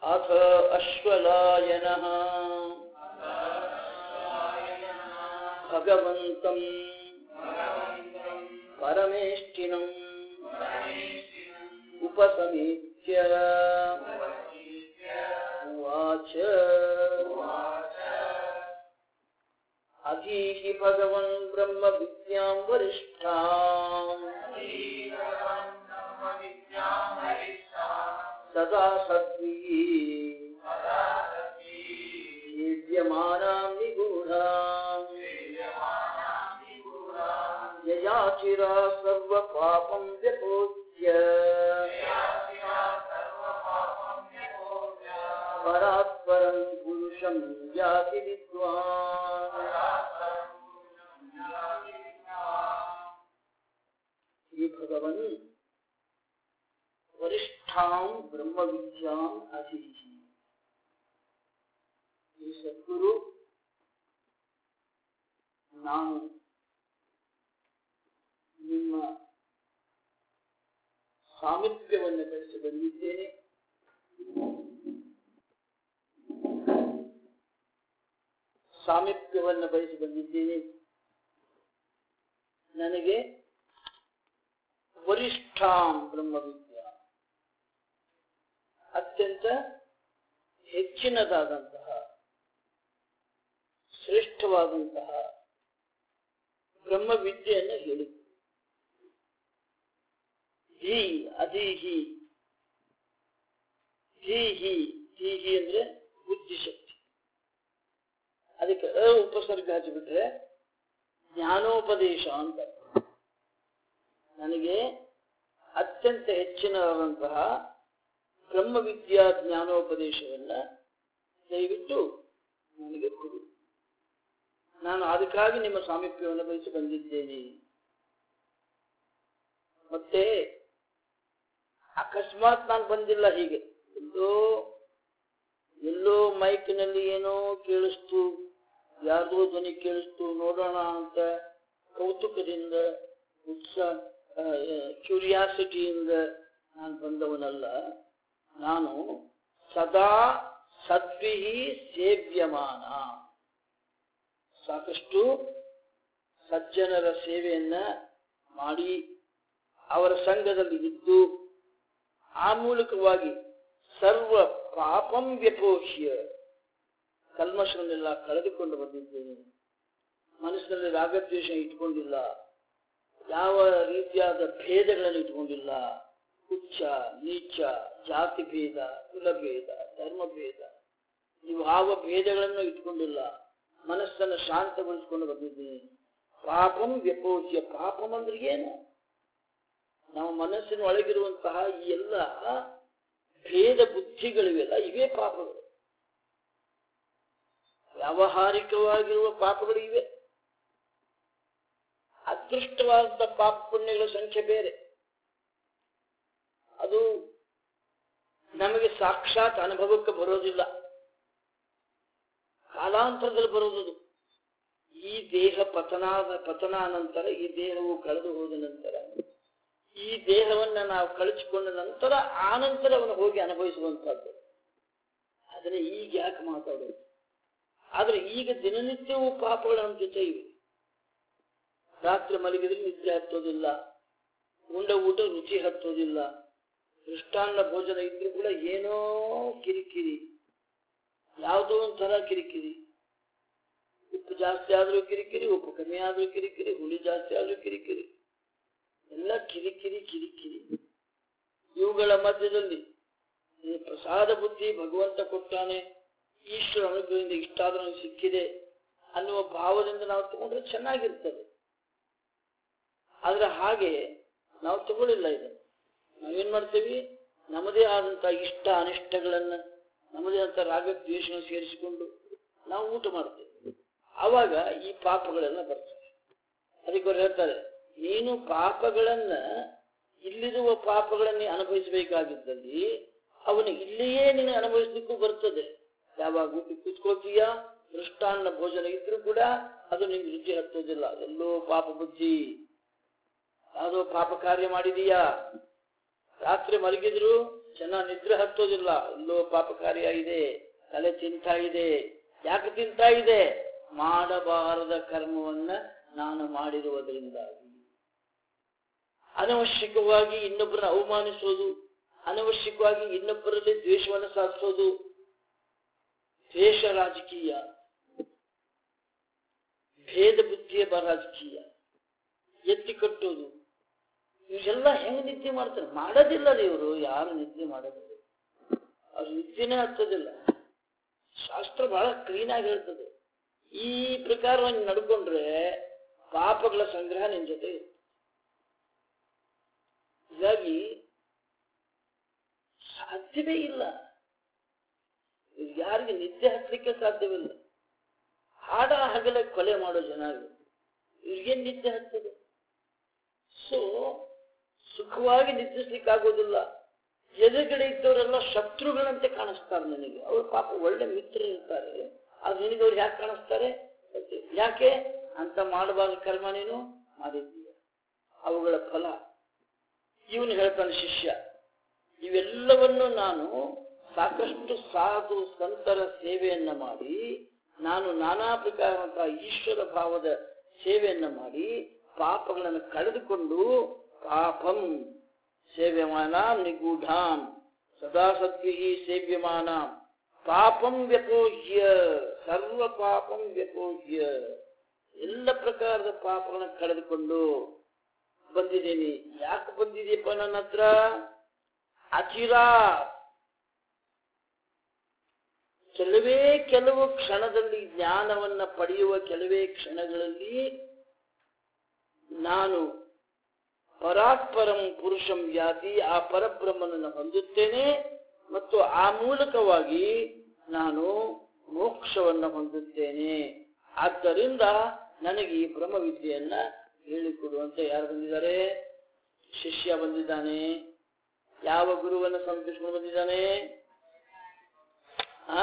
अथ अश्वलायनः भगवन्तम् परमेष्टिनम् उपसमीच्य उवाच अधीहि भगवन् ब्रह्म विद्यां वरिष्ठाम् सदा सद्भिः सेव्यमानां निगूढाम् यया चिरा सर्वपापं व्यपोच्य परात्परं पुरुषं याति विद्वान् हे भगवन् वरिष्ठां ब्रह्मविद्यां अधीहि ಈ ಸದ್ಗುರು ನಾನು ನಿಮ್ಮ ಸಾಮೀಪ್ಯವನ್ನು ಬೆಳೆಸಿ ಬಂದಿದ್ದೇನೆ ಸಾಮೀಪ್ಯವನ್ನು ಬಯಸಿ ಬಂದಿದ್ದೇನೆ ನನಗೆ ವರಿಷ್ಠಾಂ ಬ್ರಹ್ಮವಿದ್ಯಾ ಅತ್ಯಂತ ಹೆಚ್ಚಿನದಾದಂತಹ ಶ್ರೇಷ್ಠವಾದಂತಹ ಬ್ರಹ್ಮವಿದ್ಯೆಯನ್ನು ಹೇಳಿ ಧೀ ಅಧೀಹಿ ಧೀಹಿ ಧೀಹಿ ಅಂದ್ರೆ ಬುದ್ಧಿಶಕ್ತಿ ಅದಕ್ಕೆ ಅ ಉಪಸರ್ಗ ಹಚ್ಚಿಬಿಟ್ರೆ ಜ್ಞಾನೋಪದೇಶ ಅಂತ ನನಗೆ ಅತ್ಯಂತ ಹೆಚ್ಚಿನದಾದಂತಹ ಬ್ರಹ್ಮವಿದ್ಯಾ ಜ್ಞಾನೋಪದೇಶವನ್ನ ದಯವಿಟ್ಟು ನನಗೆ ಕೊಡಿ ನಾನು ಅದಕ್ಕಾಗಿ ನಿಮ್ಮ ಸಾಮೀಪ್ಯವನ್ನು ಬಯಸಿ ಬಂದಿದ್ದೇನೆ ಮತ್ತೆ ಅಕಸ್ಮಾತ್ ನಾನು ಬಂದಿಲ್ಲ ಹೀಗೆ ಎಲ್ಲೋ ಎಲ್ಲೋ ಮೈಕ್ನಲ್ಲಿ ಏನೋ ಕೇಳಿಸ್ತು ಯಾರ್ದೋ ಧ್ವನಿ ಕೇಳಿಸ್ತು ನೋಡೋಣ ಅಂತ ಕೌತುಕದಿಂದ ಉತ್ಸಾಹ ಕ್ಯೂರಿಯಾಸಿಟಿಯಿಂದ ನಾನು ಬಂದವನಲ್ಲ ನಾನು ಸದಾ ಸದ್ವಿಹಿ ಸೇವ್ಯಮಾನ ಸಾಕಷ್ಟು ಸಜ್ಜನರ ಸೇವೆಯನ್ನ ಮಾಡಿ ಅವರ ಸಂಘದಲ್ಲಿ ಇದ್ದು ಆ ಮೂಲಕವಾಗಿ ಸರ್ವ ಪಾಪಂ ವ್ಯಪೋಷ್ಯ ಕಲ್ಮಶವನ್ನೆಲ್ಲ ಕಳೆದುಕೊಂಡು ಬಂದಿದ್ದೇನೆ ಮನಸ್ಸಿನಲ್ಲಿ ರಾಗದ್ವೇಷ ಇಟ್ಕೊಂಡಿಲ್ಲ ಯಾವ ರೀತಿಯಾದ ಭೇದಗಳನ್ನು ಇಟ್ಕೊಂಡಿಲ್ಲ ಉಚ್ಚ ನೀಚ ಜಾತಿ ಭೇದ ಕುಲಭೇದ ಧರ್ಮಭೇದ ನೀವು ಯಾವ ಭೇದಗಳನ್ನು ಇಟ್ಕೊಂಡಿಲ್ಲ ಮನಸ್ಸನ್ನು ಶಾಂತಗೊಳಿಸಿಕೊಂಡು ಬಂದಿದ್ದೀನಿ ಪಾಪಂ ವ್ಯಪೋಚ್ಯ ಪಾಪಂ ಅಂದ್ರೆ ಏನು ನಮ್ಮ ಮನಸ್ಸಿನ ಒಳಗಿರುವಂತಹ ಈ ಎಲ್ಲ ಭೇದ ಬುದ್ಧಿಗಳಿವೆಲ್ಲ ಇವೇ ಪಾಪಗಳು ವ್ಯಾವಹಾರಿಕವಾಗಿರುವ ಪಾಪಗಳು ಇವೆ ಅದೃಷ್ಟವಾದ ಪಾಪ ಪುಣ್ಯಗಳ ಸಂಖ್ಯೆ ಬೇರೆ ಅದು ನಮಗೆ ಸಾಕ್ಷಾತ್ ಅನುಭವಕ್ಕೆ ಬರೋದಿಲ್ಲ ಕಾಲಾಂತರದಲ್ಲಿ ಬರುವುದು ಈ ದೇಹ ಪತನಾದ ಪತನಾನಂತರ ಈ ದೇಹವು ಕಳೆದು ಹೋದ ನಂತರ ಈ ದೇಹವನ್ನ ನಾವು ಕಳಿಸಿಕೊಂಡ ನಂತರ ಆ ನಂತರ ಅವನು ಹೋಗಿ ಅನುಭವಿಸುವಂತಹದ್ದು ಅದನ್ನ ಈಗ ಯಾಕೆ ಮಾತಾಡೋದು ಆದ್ರೆ ಈಗ ದಿನನಿತ್ಯವೂ ಪಾಪಗಳು ನಮ್ಮ ಜೊತೆ ಇವೆ ರಾತ್ರಿ ಮಲಗಿದ್ರೆ ನಿದ್ದೆ ಹತ್ತೋದಿಲ್ಲ ಉಂಡ ಊಟ ರುಚಿ ಹತ್ತೋದಿಲ್ಲ ಮೃಷ್ಟಾನ್ನ ಭೋಜನ ಇದ್ರೂ ಕೂಡ ಏನೋ ಕಿರಿಕಿರಿ ಯಾವುದೋ ಒಂಥರ ಕಿರಿಕಿರಿ ಉಪ್ಪು ಜಾಸ್ತಿ ಆದ್ರೂ ಕಿರಿಕಿರಿ ಉಪ್ಪು ಕಮ್ಮಿ ಆದ್ರೂ ಕಿರಿಕಿರಿ ಹುಳಿ ಜಾಸ್ತಿ ಆದ್ರೂ ಕಿರಿಕಿರಿ ಎಲ್ಲ ಕಿರಿಕಿರಿ ಕಿರಿಕಿರಿ ಇವುಗಳ ಮಧ್ಯದಲ್ಲಿ ಈ ಪ್ರಸಾದ ಬುದ್ಧಿ ಭಗವಂತ ಕೊಟ್ಟಾನೆ ಈಶ್ವರ ಅನುಗ್ರಹದಿಂದ ಇಷ್ಟಾದ್ರೂ ನನಗೆ ಸಿಕ್ಕಿದೆ ಅನ್ನುವ ಭಾವದಿಂದ ನಾವು ತಗೊಂಡ್ರೆ ಚೆನ್ನಾಗಿರ್ತದೆ ಆದ್ರೆ ಹಾಗೆ ನಾವು ತಗೊಳ್ಳಿಲ್ಲ ಇದನ್ನು ನಾವೇನ್ ಮಾಡ್ತೇವಿ ನಮ್ಮದೇ ಆದಂತಹ ಇಷ್ಟ ಅನಿಷ್ಟಗಳನ್ನ ನಮ್ಮದೇ ಆದಂತಹ ರಾಗ ದ್ವೇಷ ಸೇರಿಸಿಕೊಂಡು ನಾವು ಊಟ ಮಾಡ್ತೇವೆ ಆವಾಗ ಈ ಪಾಪಗಳೆಲ್ಲ ಬರ್ತವೆ ಅದಕ್ಕೆ ಅವ್ರು ಹೇಳ್ತಾರೆ ನೀನು ಪಾಪಗಳನ್ನ ಇಲ್ಲಿರುವ ಪಾಪಗಳನ್ನೇ ಅನುಭವಿಸಬೇಕಾಗಿದ್ದಲ್ಲಿ ಅವನು ಇಲ್ಲಿಯೇ ನೀನು ಅನುಭವಿಸ್ಲಿಕ್ಕೂ ಬರ್ತದೆ ಯಾವಾಗ ಊಟ ಕೂತ್ಕೋತೀಯ ಮೃಷ್ಟಾನ್ನ ಭೋಜನ ಇದ್ರೂ ಕೂಡ ಅದು ನಿಂಗೆ ರುಚಿ ಹತ್ತೋದಿಲ್ಲ ಎಲ್ಲೋ ಪಾಪ ಬುದ್ಧಿ ಯಾವುದೋ ಪಾಪ ಕಾರ್ಯ ಮಾಡಿದೀಯಾ ರಾತ್ರಿ ಮಲಗಿದ್ರು ಜನ ನಿದ್ರೆ ಹತ್ತೋದಿಲ್ಲ ಇಲ್ಲೋ ಪಾಪಕಾರಿಯಾಗಿದೆ ತಲೆ ತಿಂತಾ ಇದೆ ಯಾಕೆ ತಿಂತಾ ಇದೆ ಮಾಡಬಾರದ ಕರ್ಮವನ್ನ ನಾನು ಮಾಡಿರುವುದರಿಂದಾಗಿ ಅನವಶ್ಯಕವಾಗಿ ಇನ್ನೊಬ್ಬರನ್ನ ಅವಮಾನಿಸೋದು ಅನವಶ್ಯಕವಾಗಿ ಇನ್ನೊಬ್ಬರಲ್ಲಿ ದ್ವೇಷವನ್ನು ಸಾಧಿಸೋದು ದ್ವೇಷ ರಾಜಕೀಯ ಭೇದ ಬುದ್ಧಿಯ ಬ- ರಾಜಕೀಯ ಎತ್ತಿ ಕಟ್ಟೋದು ಇವೆಲ್ಲ ಹೆಂಗ್ ನಿದ್ದೆ ಮಾಡ್ತಾರೆ ಮಾಡೋದಿಲ್ಲ ಇವರು ಯಾರು ನಿದ್ದೆ ಮಾಡೋದಿಲ್ಲ ಅವ್ರು ನಿದ್ದೆನೇ ಹತ್ತೋದಿಲ್ಲ ಶಾಸ್ತ್ರ ಬಹಳ ಕ್ಲೀನ್ ಆಗಿ ಹೇಳ್ತದೆ ಈ ಪ್ರಕಾರವಾಗಿ ನಡ್ಕೊಂಡ್ರೆ ಪಾಪಗಳ ಸಂಗ್ರಹ ನಿನ್ ಜೊತೆ ಇರುತ್ತೆ. ಹೀಗಾಗಿ ಸಾಧ್ಯವೇ ಇಲ್ಲ ಇವ್ರಿಗೆ ಯಾರಿಗೆ ನಿದ್ದೆ ಹತ್ತಲಿಕ್ಕೆ ಸಾಧ್ಯವಿಲ್ಲ ಹಾಡ ಹಗಲ ಕೊಲೆ ಮಾಡೋ ಜನ ಇವ್ರು. ಇವ್ರಿಗೇನ್ ನಿದ್ದೆ ಹತ್ತದು ಸೊ ಸುಖವಾಗಿ ನಿದ್ರಿಸ್ಲಿಕ್ಕಾಗೋದಿಲ್ಲ ಎದುರುಗಡೆ ಇದ್ದವರೆಲ್ಲ ಶತ್ರುಗಳಂತೆ ಕಾಣಿಸ್ತಾರೆ ನನಗೆ ಅವ್ರು ಪಾಪ ಒಳ್ಳೆ ಮಿತ್ರರು ಇರ್ತಾರೆ ಆದ್ರೆ ನಿನಗೆ ಅವ್ರು ಯಾಕೆ ಕಾಣಿಸ್ತಾರೆ ಯಾಕೆ ಅಂತ ಮಾಡಬಾರ್ದು ಕರ್ಮ ನೀನು ಮಾಡಿದ್ದೀಯ ಅವುಗಳ ಫಲ ಇವನು ಹೇಳ್ತಾನೆ ಶಿಷ್ಯ ಇವೆಲ್ಲವನ್ನು ನಾನು ಸಾಕಷ್ಟು ಸಾಧು ಸಂತರ ಸೇವೆಯನ್ನ ಮಾಡಿ ನಾನು ನಾನಾ ಪ್ರಕಾರವಂತಹ ಈಶ್ವರ ಭಾವದ ಸೇವೆಯನ್ನ ಮಾಡಿ ಪಾಪಗಳನ್ನು ಕಳೆದುಕೊಂಡು ಪಾಪಂ ಸೇವ್ಯಮಾನ ನಿಗೂಢಾಂ ಸದಾ ಸದ್ಭಿ ಸೇವ್ಯಮಾನ ಪಾಪಂ ವ್ಯಪೋಹ್ಯ ಸರ್ವ ಪಾಪಂ ವ್ಯಪೋಹ್ಯ ಎಲ್ಲ ಪ್ರಕಾರದ ಪಾಪಗಳನ್ನು ಕಳೆದುಕೊಂಡು ಬಂದಿದ್ದೀನಿ ಯಾಕೆ ಬಂದಿದೆಯಪ್ಪ ನನ್ನ ಹತ್ರ ಅಚಿರಾ ಕೆಲವೇ ಕೆಲವು ಕ್ಷಣದಲ್ಲಿ ಜ್ಞಾನವನ್ನ ಪಡೆಯುವ ಕೆಲವೇ ಕ್ಷಣಗಳಲ್ಲಿ ನಾನು ಪರಾತ್ಪರಂ ಪುರುಷಂ ಯಾತಿ ಆ ಪರಬ್ರಹ್ಮನನ್ನು ಹೊಂದುತ್ತೇನೆ ಮತ್ತು ಆ ಮೂಲಕವಾಗಿ ನಾನು ಮೋಕ್ಷವನ್ನು ಹೊಂದುತ್ತೇನೆ ಆದ್ದರಿಂದ ನನಗೆ ಈ ಬ್ರಹ್ಮವಿದ್ಯೆಯನ್ನ ಹೇಳಿಕೊಡುವಂತೆ ಯಾರು ಬಂದಿದ್ದಾರೆ ಶಿಷ್ಯ ಬಂದಿದ್ದಾನೆ ಯಾವ ಗುರುವನ್ನು ಸಮರ್ಪಿಸಿಕೊಂಡು ಬಂದಿದ್ದಾನೆ ಆ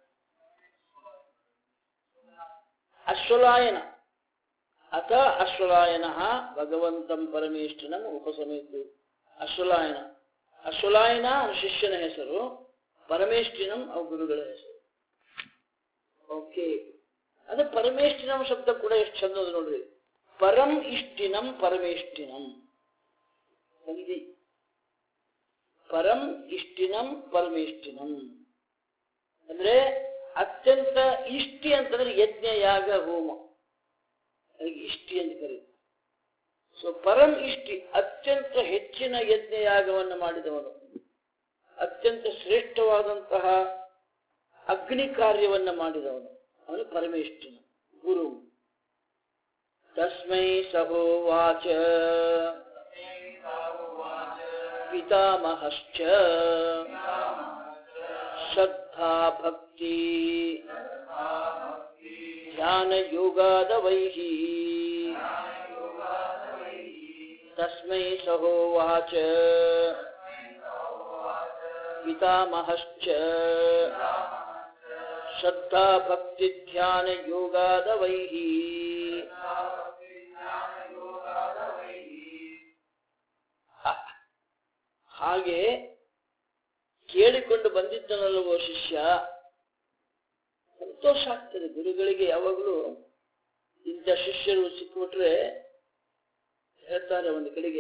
ಅಶ್ವಲಾಯನ ಅಥ ಅಶ್ವಲಾಯನ ಭಗವಂತಂ ಪರಮೇಶ್ವರನ ಉಪಸಮೇತು ಅಶ್ವಲಾಯನ ಅಶ್ವಲಾಯನ ಅವನ ಶಿಷ್ಯನ ಹೆಸರು ಪರಮೇಷ್ಠಿನಂ ಅವ ಗುರುಗಳ ಹೆಸರು ಓಕೆ ಅದು ಪರಮೇಷ್ಠಿನಂ ಶಬ್ದ ಕೂಡ ಎಷ್ಟು ಚಂದ ಅದ ನೋಡ್ರಿ ಪರಂ ಇಷ್ಟಿನಂ ಪರಮೇಷ್ಠಿನಂ ಸಂಧಿ ಪರಂ ಇಷ್ಟಿನಂ ಪರಮೇಷ್ಠಿನಂ ಅಂದ್ರೆ ಅತ್ಯಂತ ಇಷ್ಟಿ ಅಂತಂದ್ರೆ ಯಜ್ಞ ಯಾಗ ಹೋಮ ಅದಕ್ಕೆ ಇಷ್ಟಿ ಅಂತ ಕರೀತಾರೆ ಸೊ ಪರಂ ಇಷ್ಟಿ ಅತ್ಯಂತ ಹೆಚ್ಚಿನ ಯಜ್ಞ ಯಾಗವನ್ನು ಮಾಡಿದವನು ಅತ್ಯಂತ ಶ್ರೇಷ್ಠವಾದಂತಹ ಅಗ್ನಿ ಕಾರ್ಯವನ್ನ ಮಾಡಿದವನು ಅವನು ಪರಮೇಷ್ಠಿನ ಗುರು ತಸ್ಮೈ ಸಹೋವಾಚ ಪಿತಾಮಹಶ್ಚ ಶ್ರದ್ಧಾ ಭಕ್ತಿ ಧ್ಯಾನ ಯೋಗಾದವೈಃ ತಸ್ಮೈ ಸಹೋವಾಚ ಪಿತಾಮಹಶ್ಚ ಶ್ರದ್ಧಾ ಭಕ್ತಿ ಧ್ಯಾನ ಯೋಗಾದವೈಃ ಹಾಗೆ ಕೇಳಿಕೊಂಡು ಬಂದಿದ್ದನಲ್ಲವೋ ಶಿಷ್ಯ ಸಂತೋಷ ಆಗ್ತದೆ ಗುರುಗಳಿಗೆ ಯಾವಾಗಲೂ ಇಂಥ ಶಿಷ್ಯರು ಸಿಕ್ಬಿಟ್ರೆ ಹೇಳ್ತಾರೆ ಒಂದು ಕಡೆಗೆ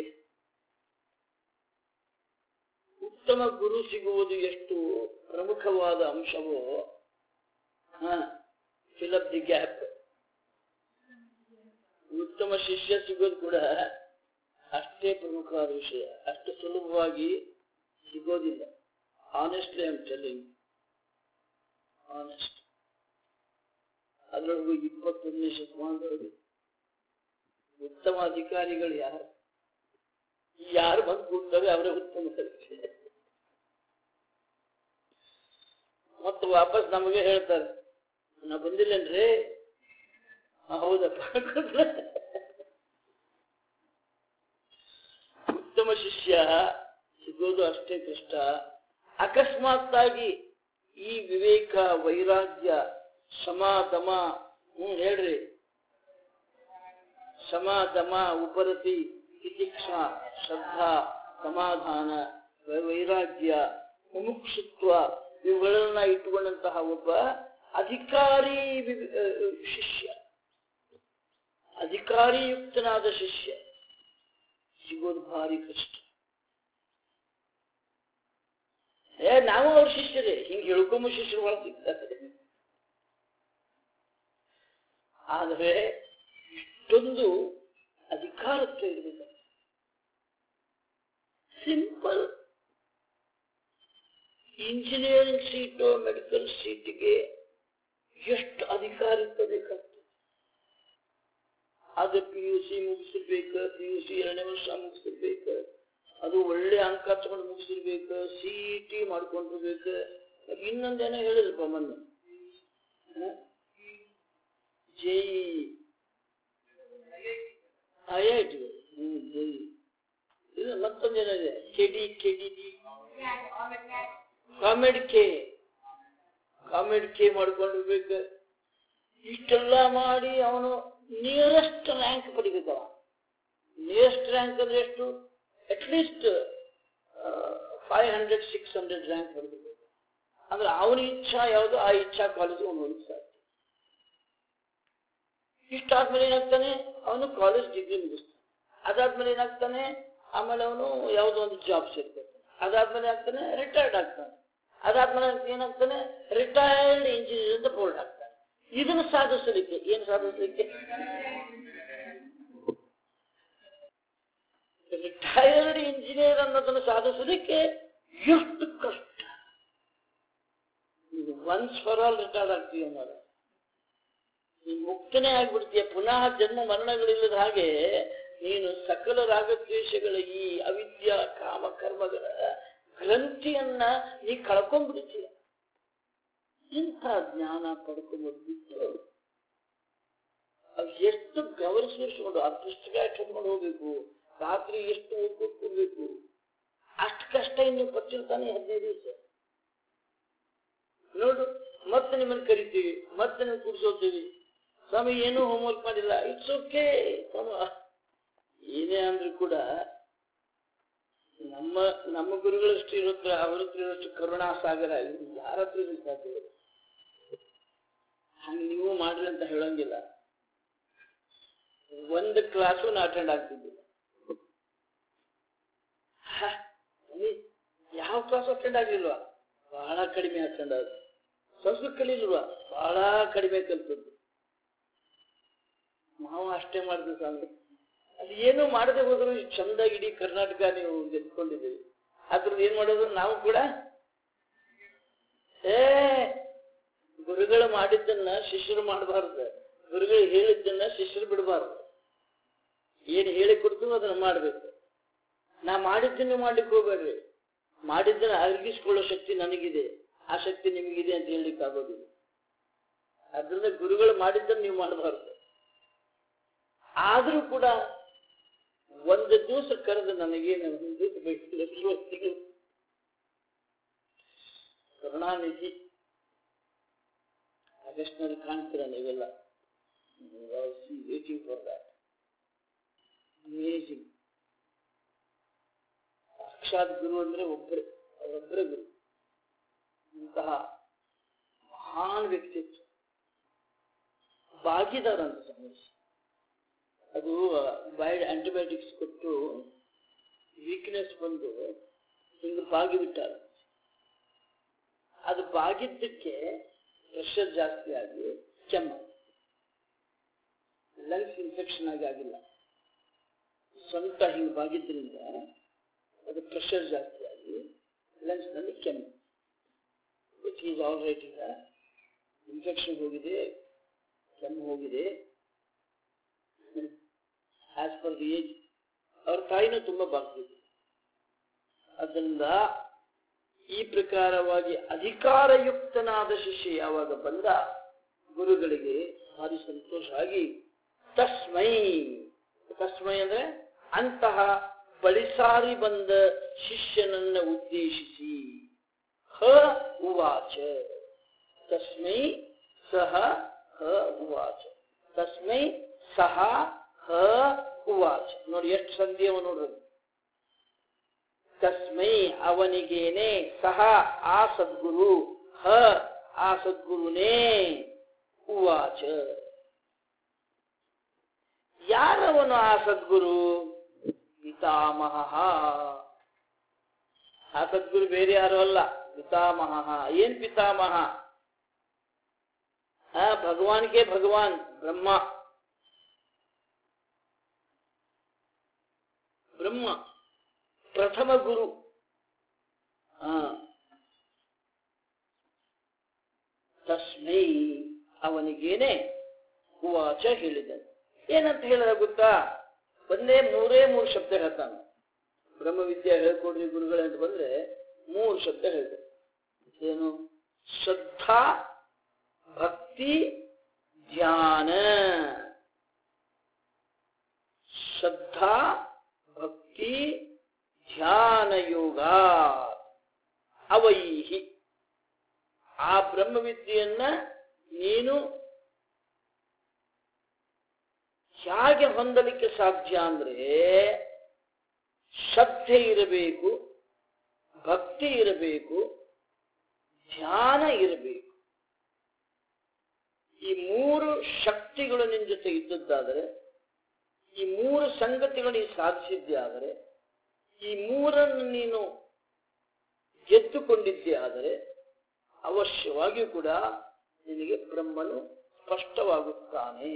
ಉತ್ತಮ ಗುರು ಸಿಗುವುದು ಎಷ್ಟು ಪ್ರಮುಖವಾದ ಅಂಶವೋ ಫಿಲಪ್ ದಿ ಗ್ಯಾಪ್ ಉತ್ತಮ ಶಿಷ್ಯ ಸಿಗೋದು ಕೂಡ ಅಷ್ಟೇ ಪ್ರಮುಖವಾದ ವಿಷಯ ಅಷ್ಟು ಸುಲಭವಾಗಿ ಸಿಗೋದಿಲ್ಲ ಆನೆಸ್ಟ್ಲಿ ಐಮ್ ಟೆಲ್ಲಿಂಗ್ ಆನೆಸ್ಟ್ ಅದರೊಳಗೂ ಇಪ್ಪತ್ತೊಂದನೇ ಶತಮಾನದೊಳಗೆ ಉತ್ತಮ ಅಧಿಕಾರಿಗಳು ಯಾರು ಯಾರು ಬಂದು ಕೂಡ್ತಾರೆ ಅವರೇ ಉತ್ತಮ ಮತ್ತು ವಾಪಸ್ ನಮಗೆ ಹೇಳ್ತಾರೆ ನಾ ಬಂದಿಲ್ಲೇನ್ರಿ ಆ, ಹೌದಪ್ಪ ಉತ್ತಮ ಶಿಷ್ಯ ಸಿಗೋದು ಅಷ್ಟೇ ಕಷ್ಟ ಅಕಸ್ಮಾತ್ತಾಗಿ ಈ ವಿವೇಕ ವೈರಾಗ್ಯ ಶಮ ದಮ ಹ್ಮ್ ಹೇಳ್ರಿ ಶಮ ದಮ ಉಪರತಿ ತಿತಿಕ್ಷಾ ಶ್ರದ್ಧಾ ಸಮಾಧಾನ ವೈ- ವೈರಾಗ್ಯ ಮುಮುಕ್ಷುತ್ವ ಇವುಗಳನ್ನ ಇಟ್ಟುಕೊಂಡಂತಹ ಒಬ್ಬ ಅಧಿಕಾರಿ ವಿ- ಆ, ಶಿಷ್ಯ ಅಧಿಕಾರಿಯುಕ್ತನಾದ ಶಿಷ್ಯ ಸಿಗೋದು ಭಾರಿ ಕಷ್ಟ ಏ ನಾವು ಅವ್ರ ಶಿಷ್ಯರೇ ಹಿಂಗೆ ಹೇಳ್ಕೊಂಬ ಶಿಷ್ಯರು ಒಳಗೆ ಸಿಗ್ತಾರೆ ಆದರೆ ಇಷ್ಟೊಂದು ಅಧಿಕಾರತ್ವ ಇರಬೇಕು ಸಿಂಪಲ್ ಇಂಜಿನಿಯರಿಂಗ್ ಸೀಟು ಮೆಡಿಕಲ್ ಸೀಟಿಗೆ ಎಷ್ಟು ಅಧಿಕಾರಿತ್ವ ಬೇಕಾಗ್ತದೆ ಅದು ಪಿ ಯು ಸಿ ಮುಗಿಸಿರ್ಬೇಕು ಪಿ ಯು ಸಿ ಎರಡನೇ ವರ್ಷ ಮುಗಿಸಿರ್ಬೇಕು ಅದು ಒಳ್ಳೆ ಅಂಕ ತಗೊಂಡು ಮುಗಿಸಿರ್ಬೇಕು ಸಿ ಇ ಟಿ ಮಾಡ್ಕೊಂಡಿರ್ಬೇಕು ಇನ್ನೊಂದೇನೋ ಹೇಳಿದ್ರಪ್ಪ ಮೊನ್ನೆ J I I T hmm J ಇದು ಮತ್ತೊಂದೇನಿದೆ ಕೆಡಿ ಕೆಡಿ ಕಾಮೆಡ್ ಕೆ ಕಾಮೆಡ್ ಕೆ ಮಾಡ್ಕೊಂಡಿರ್ಬೇಕು ಇಷ್ಟೆಲ್ಲ ಮಾಡಿ ಅವನು ನಿಯರೆಸ್ಟ್ ರ್ಯಾಂಕ್ ಪಡಿಬೇಕವ ನಿಯರೆಸ್ಟ್ ರ್ಯಾಂಕ್ ಅಂದ್ರೆ ಎಷ್ಟು at least five hundred six hundred rank ಪಡಿಬೇಕು ಅಂದ್ರೆ ಅವನ ಇಚ್ಛಾ ಯಾವುದು ಆ ಇಚ್ಛಾ ಕಾಲೇಜ್ ಅವನು ಹೋಗಕ್ಕೆ ಸಾಧ್ಯ ಇಷ್ಟಾದ್ಮೇಲೆ ಏನಾಗ್ತಾನೆ ಅವನು ಕಾಲೇಜ್ ಡಿಗ್ರಿ ಮುಗಿಸ್ತಾನೆ ಅದಾದ್ಮೇಲೆ ಏನಾಗ್ತಾನೆ ಆಮೇಲೆ ಅವನು ಯಾವುದೋ ಒಂದು ಜಾಬ್ ಸೇರ್ತಾನೆ ಅದಾದ್ಮೇಲೆ ಆಗ್ತಾನೆ ರಿಟೈರ್ಡ್ ಆಗ್ತಾನೆ ಅದಾದ್ಮೇಲೆ ಏನಾಗ್ತಾನೆ ರಿಟೈರ್ಡ್ ಇಂಜಿನಿಯರ್ ಅಂತ ಬೋರ್ಡ್ ಆಗ್ತಾನೆ ಇದನ್ನು ಸಾಧಿಸಲಿಕ್ಕೆ ಏನು ಸಾಧಿಸಲಿಕ್ಕೆ ರಿಟೈರ್ಡ್ ಇಂಜಿನಿಯರ್ ಅನ್ನೋದನ್ನು ಸಾಧಿಸಲಿಕ್ಕೆ ಎಷ್ಟು ಕಷ್ಟ ಒನ್ಸ್ ಫಾರ್ ಆಲ್ ರಿಟೈರ್ಡ್ ಆಗ್ತೀವಿ ಮಾಡ ನೀನು ಮುಕ್ತನೇ ಆಗ್ಬಿಡ್ತೀಯ ಪುನಃ ಜನ್ಮ ಮರಣಗಳಿಲ್ಲದ ಹಾಗೆ ನೀನು ಸಕಲ ರಾಗದ್ವೇಷಗಳ ಈ ಅವಿದ್ಯ ಕಾಮ ಕರ್ಮಗಳ ಗ್ರಂಥಿಯನ್ನ ನೀ ಕಳ್ಕೊಂಡ್ಬಿಡ್ತೀಯ ಇಂಥ ಜ್ಞಾನ ಪಡ್ಕೊಂಡ್ಬಿಟ್ಟು ಅದು ಎಷ್ಟು ಗೌರವಿಸ್ಕೊಂಡು ಆ ಪುಸ್ತಕ ಇಟ್ಕೊಂಡು ಹೋಗ್ಬೇಕು ರಾತ್ರಿ ಎಷ್ಟು ಓದ್ಕೊಡ್ಬೇಕು ಅಷ್ಟು ಕಷ್ಟ ಇನ್ನು ಪಟ್ಟಿರ್ತಾನೆ ಹದಿನೈದು ದಿವಸ ನೋಡು ಮತ್ತೆ ನಿಮ್ಮನ್ನು ಕರಿತೀವಿ ಮತ್ತೆ ನೀವು ಕೂರಿಸೋತೀವಿ ಸ್ವಾಮಿ ಏನೂ ಹೋಮ್ವರ್ಕ್ ಮಾಡಿಲ್ಲ ಇಟ್ಸ್ ಓಕೆ ಏನೇ ಅಂದ್ರೂ ಕೂಡ ನಮ್ಮ ನಮ್ಮ ಗುರುಗಳಷ್ಟು ಇರುತ್ತೆ ಅವ್ರ ಹತ್ರ ಇರೋಷ್ಟು ಕರುಣಾ ಸಾಗರ ಇದು ಯಾರ ಹತ್ರ ಇರಲಿಕ್ಕೆ ಸಾಧ್ಯ ಇಲ್ಲ ಹಂಗೆ ನೀವು ಮಾಡ್ರಿ ಅಂತ ಹೇಳಂಗಿಲ್ಲ ಒಂದು ಕ್ಲಾಸು ನಾ ಅಟೆಂಡ್ ಆಗ್ತಿದ್ದಿಲ್ಲ ಹ, ನೀ ಯಾವ ಕ್ಲಾಸ್ ಅಟೆಂಡ್ ಆಗ್ಲಿಲ್ವಾ ಬಹಳ ಕಡಿಮೆ ಅಟೆಂಡ್ ಆದ ಸಂಸ್ಕೃತ ಕಲೀಲ್ವಾ ಬಹಳ ಕಡಿಮೆ ಕಲ್ತದ್ದು ನಾವು ಅಷ್ಟೇ ಮಾಡಿದ್ವಿ ಸ್ವಾಮಿ ಅದು ಏನು ಮಾಡದೆ ಹೋದ್ರು ಇಷ್ಟ್ ಚಂದಾಗಿ ಇಡೀ ಕರ್ನಾಟಕ ನೀವು ಗೆದ್ಕೊಂಡಿದ್ದೀವಿ ಅದ್ರದ್ದು ಏನ್ ಮಾಡೋದು ನಾವು ಕೂಡ ಏ ಗುರುಗಳು ಮಾಡಿದ್ದನ್ನ ಶಿಷ್ಯರು ಮಾಡಬಾರ್ದು ಗುರುಗಳು ಹೇಳಿದ್ದನ್ನ ಶಿಷ್ಯರು ಬಿಡಬಾರ್ದು ಏನ್ ಹೇಳಿ ಕೊಡ್ತೀವೋ ಅದನ್ನ ಮಾಡ್ಬೇಕು ನಾ ಮಾಡಿದ್ದನ್ನು ಮಾಡ್ಲಿಕ್ಕೆ ಹೋಗ್ಬೇಡ್ರಿ ಮಾಡಿದ್ದನ್ನ ಅರ್ಗಿಸ್ಕೊಳ್ಳೋ ಶಕ್ತಿ ನನಗಿದೆ ಆ ಶಕ್ತಿ ನಿಮಗಿದೆ ಅಂತ ಹೇಳಲಿಕ್ಕೆ ಆಗೋದಿಲ್ಲ ಅದರಿಂದ ಗುರುಗಳು ಮಾಡಿದ್ದನ್ನು ನೀವು ಮಾಡಬಾರ್ದು ಆದ್ರೂ ಕೂಡ ಒಂದು ದಿವಸ ಕರೆದು ನನಗೆ ನನ್ನ ಹಿಂದೆ ಬೈಸಿದ್ರು ಕರುಣಾನಿಧಿ ಆಗಸ್ಟ್ನಲ್ಲಿ ಕಾಣ್ತೀರ ನೀವೆಲ್ಲ ವೇಟಿಂಗ್ ಫಾರ್ ದಟ್ ಅಮೇಜಿಂಗ್ ಸಾಕ್ಷಾತ್ ಗುರು ಅಂದ್ರೆ ಒಬ್ಬರೇ ಅವರೊಬ್ಬರೇ ಗುರು ಇಂತಹ ಮಹಾನ್ ವ್ಯಕ್ತಿತ್ವ ಬಾಗಿದಾರಂತ ಸಮಸ್ಯೆ ಅದು ವೈಡ್ ಆಂಟಿಬಯೋಟಿಕ್ಸ್ ಕೊಟ್ಟು ವೀಕ್ನೆಸ್ ಬಂದು ಹಿಂಗೆ ಬಾಗಿ ಬಿಟ್ಟಾರ ಅದು ಬಾಗಿದ್ದಕ್ಕೆ ಪ್ರೆಷರ್ ಜಾಸ್ತಿ ಆಗಿ ಕೆಮ್ಮ ಲಂಗ್ಸ್ ಇನ್ಫೆಕ್ಷನ್ ಆಗಿ ಆಗಿಲ್ಲ ಸ್ವಂತ ಹಿಂಗೆ ಬಾಗಿದ್ರಿಂದ ಅದು ಪ್ರೆಷರ್ ಜಾಸ್ತಿ ಆಗಿ ಲಂಗ್ಸ್ ನಲ್ಲಿ ಕೆಮ್ಮು ವಿಚ್ ಈಸ್ ಆಲ್ ರೈಟ್ ಈಗ ಇನ್ಫೆಕ್ಷನ್ ಹೋಗಿದೆ ಕೆಮ್ಮು ಹೋಗಿದೆ ಆಸ್ ಪರ್ ದಿ ಏಜ್ ಅವ್ರ ತಾಯಿನೂ ತುಂಬಾ ಬಾಗ್ತಿದ್ರು ಅದರಿಂದ ಈ ಪ್ರಕಾರವಾಗಿ ಅಧಿಕಾರಯುಕ್ತನಾದ ಶಿಷ್ಯ ಯಾವಾಗ ಬಂದ ಗುರುಗಳಿಗೆ ಭಾರಿ ಸಂತೋಷ ಆಗಿ ತಸ್ಮೈ ತಸ್ಮೈ ಅಂದ್ರೆ ಅಂತಹ ಬಳಿಸಾರಿ ಬಂದ ಶಿಷ್ಯನನ್ನ ಉದ್ದೇಶಿಸಿ ಹ ಉವಾಚ ತಸ್ಮೈ ಸಹ ಹ ಉವಾಚ ತಸ್ಮೈ ಸಹ ಹ ಉವಾಚ ನೋಡಿ ಎಷ್ಟು ಸಂಧಿಯವ ನೋಡ್ರಿ ತಸ್ಮೈ ಅವನಿಗೇನೆ ಸಹ ಆ ಸದ್ಗುರು ಹ ಆ ಸದ್ಗುರುನೇ ಉವಾಚ ಯಾರವನು ಆ ಸದ್ಗುರು ಪಿತಾಮಹ ಆ ಸದ್ಗುರು ಬೇರೆ ಯಾರು ಅಲ್ಲ ಪಿತಾಮಹ ಏನ್ ಪಿತಾಮಹ ಆ ಭಗವಾನ್ ಕೆ ಭಗವಾನ್ ಬ್ರಹ್ಮ ಬ್ರಹ್ಮ ಪ್ರಥಮ ಗುರು ಆ ತಸ್ಮೈ ಅವನಿಗೇನೆ ಉವಾಚ ಹೇಳಿದನು ಏನಂತ ಹೇಳಿದ ಗೊತ್ತಾ ಒಂದೇ ಮೂರೇ ಮೂರು ಶಬ್ದ ಹೇಳ್ತಾನೆ ಬ್ರಹ್ಮವಿದ್ಯೆ ಹೇಳ್ಕೊಡ್ರಿ ಗುರುಗಳೇ ಅಂತ ಬಂದ್ರೆ ಮೂರು ಶಬ್ದ ಹೇಳಿದೆ ಏನು ಶ್ರದ್ಧಾ ಭಕ್ತಿ ಧ್ಯಾನ ಶ್ರದ್ಧಾ ಭಕ್ತಿ ಧ್ಯಾನ ಯೋಗ ಅವೈಹಿ ಆ ಬ್ರಹ್ಮವಿದ್ಯೆಯನ್ನ ನೀನು ಹೇಗೆ ಹೊಂದಲಿಕ್ಕೆ ಸಾಧ್ಯ ಅಂದ್ರೆ ಶ್ರದ್ಧೆ ಇರಬೇಕು ಭಕ್ತಿ ಇರಬೇಕು ಧ್ಯಾನ ಇರಬೇಕು ಈ ಮೂರು ಶಕ್ತಿಗಳು ನಿನ್ನ ಜೊತೆ ಇದ್ದದ್ದಾದರೆ ಈ ಮೂರು ಸಂಗತಿಗಳು ನೀನು ಸಾಧಿಸಿದ್ದೆ ಆದರೆ ಈ ಮೂರನ್ನು ನೀನು ಗೆದ್ದುಕೊಂಡಿದ್ದೆ ಆದರೆ ಅವಶ್ಯವಾಗಿಯೂ ಕೂಡ ನಿನಗೆ ಬ್ರಹ್ಮನು ಸ್ಪಷ್ಟವಾಗುತ್ತಾನೆ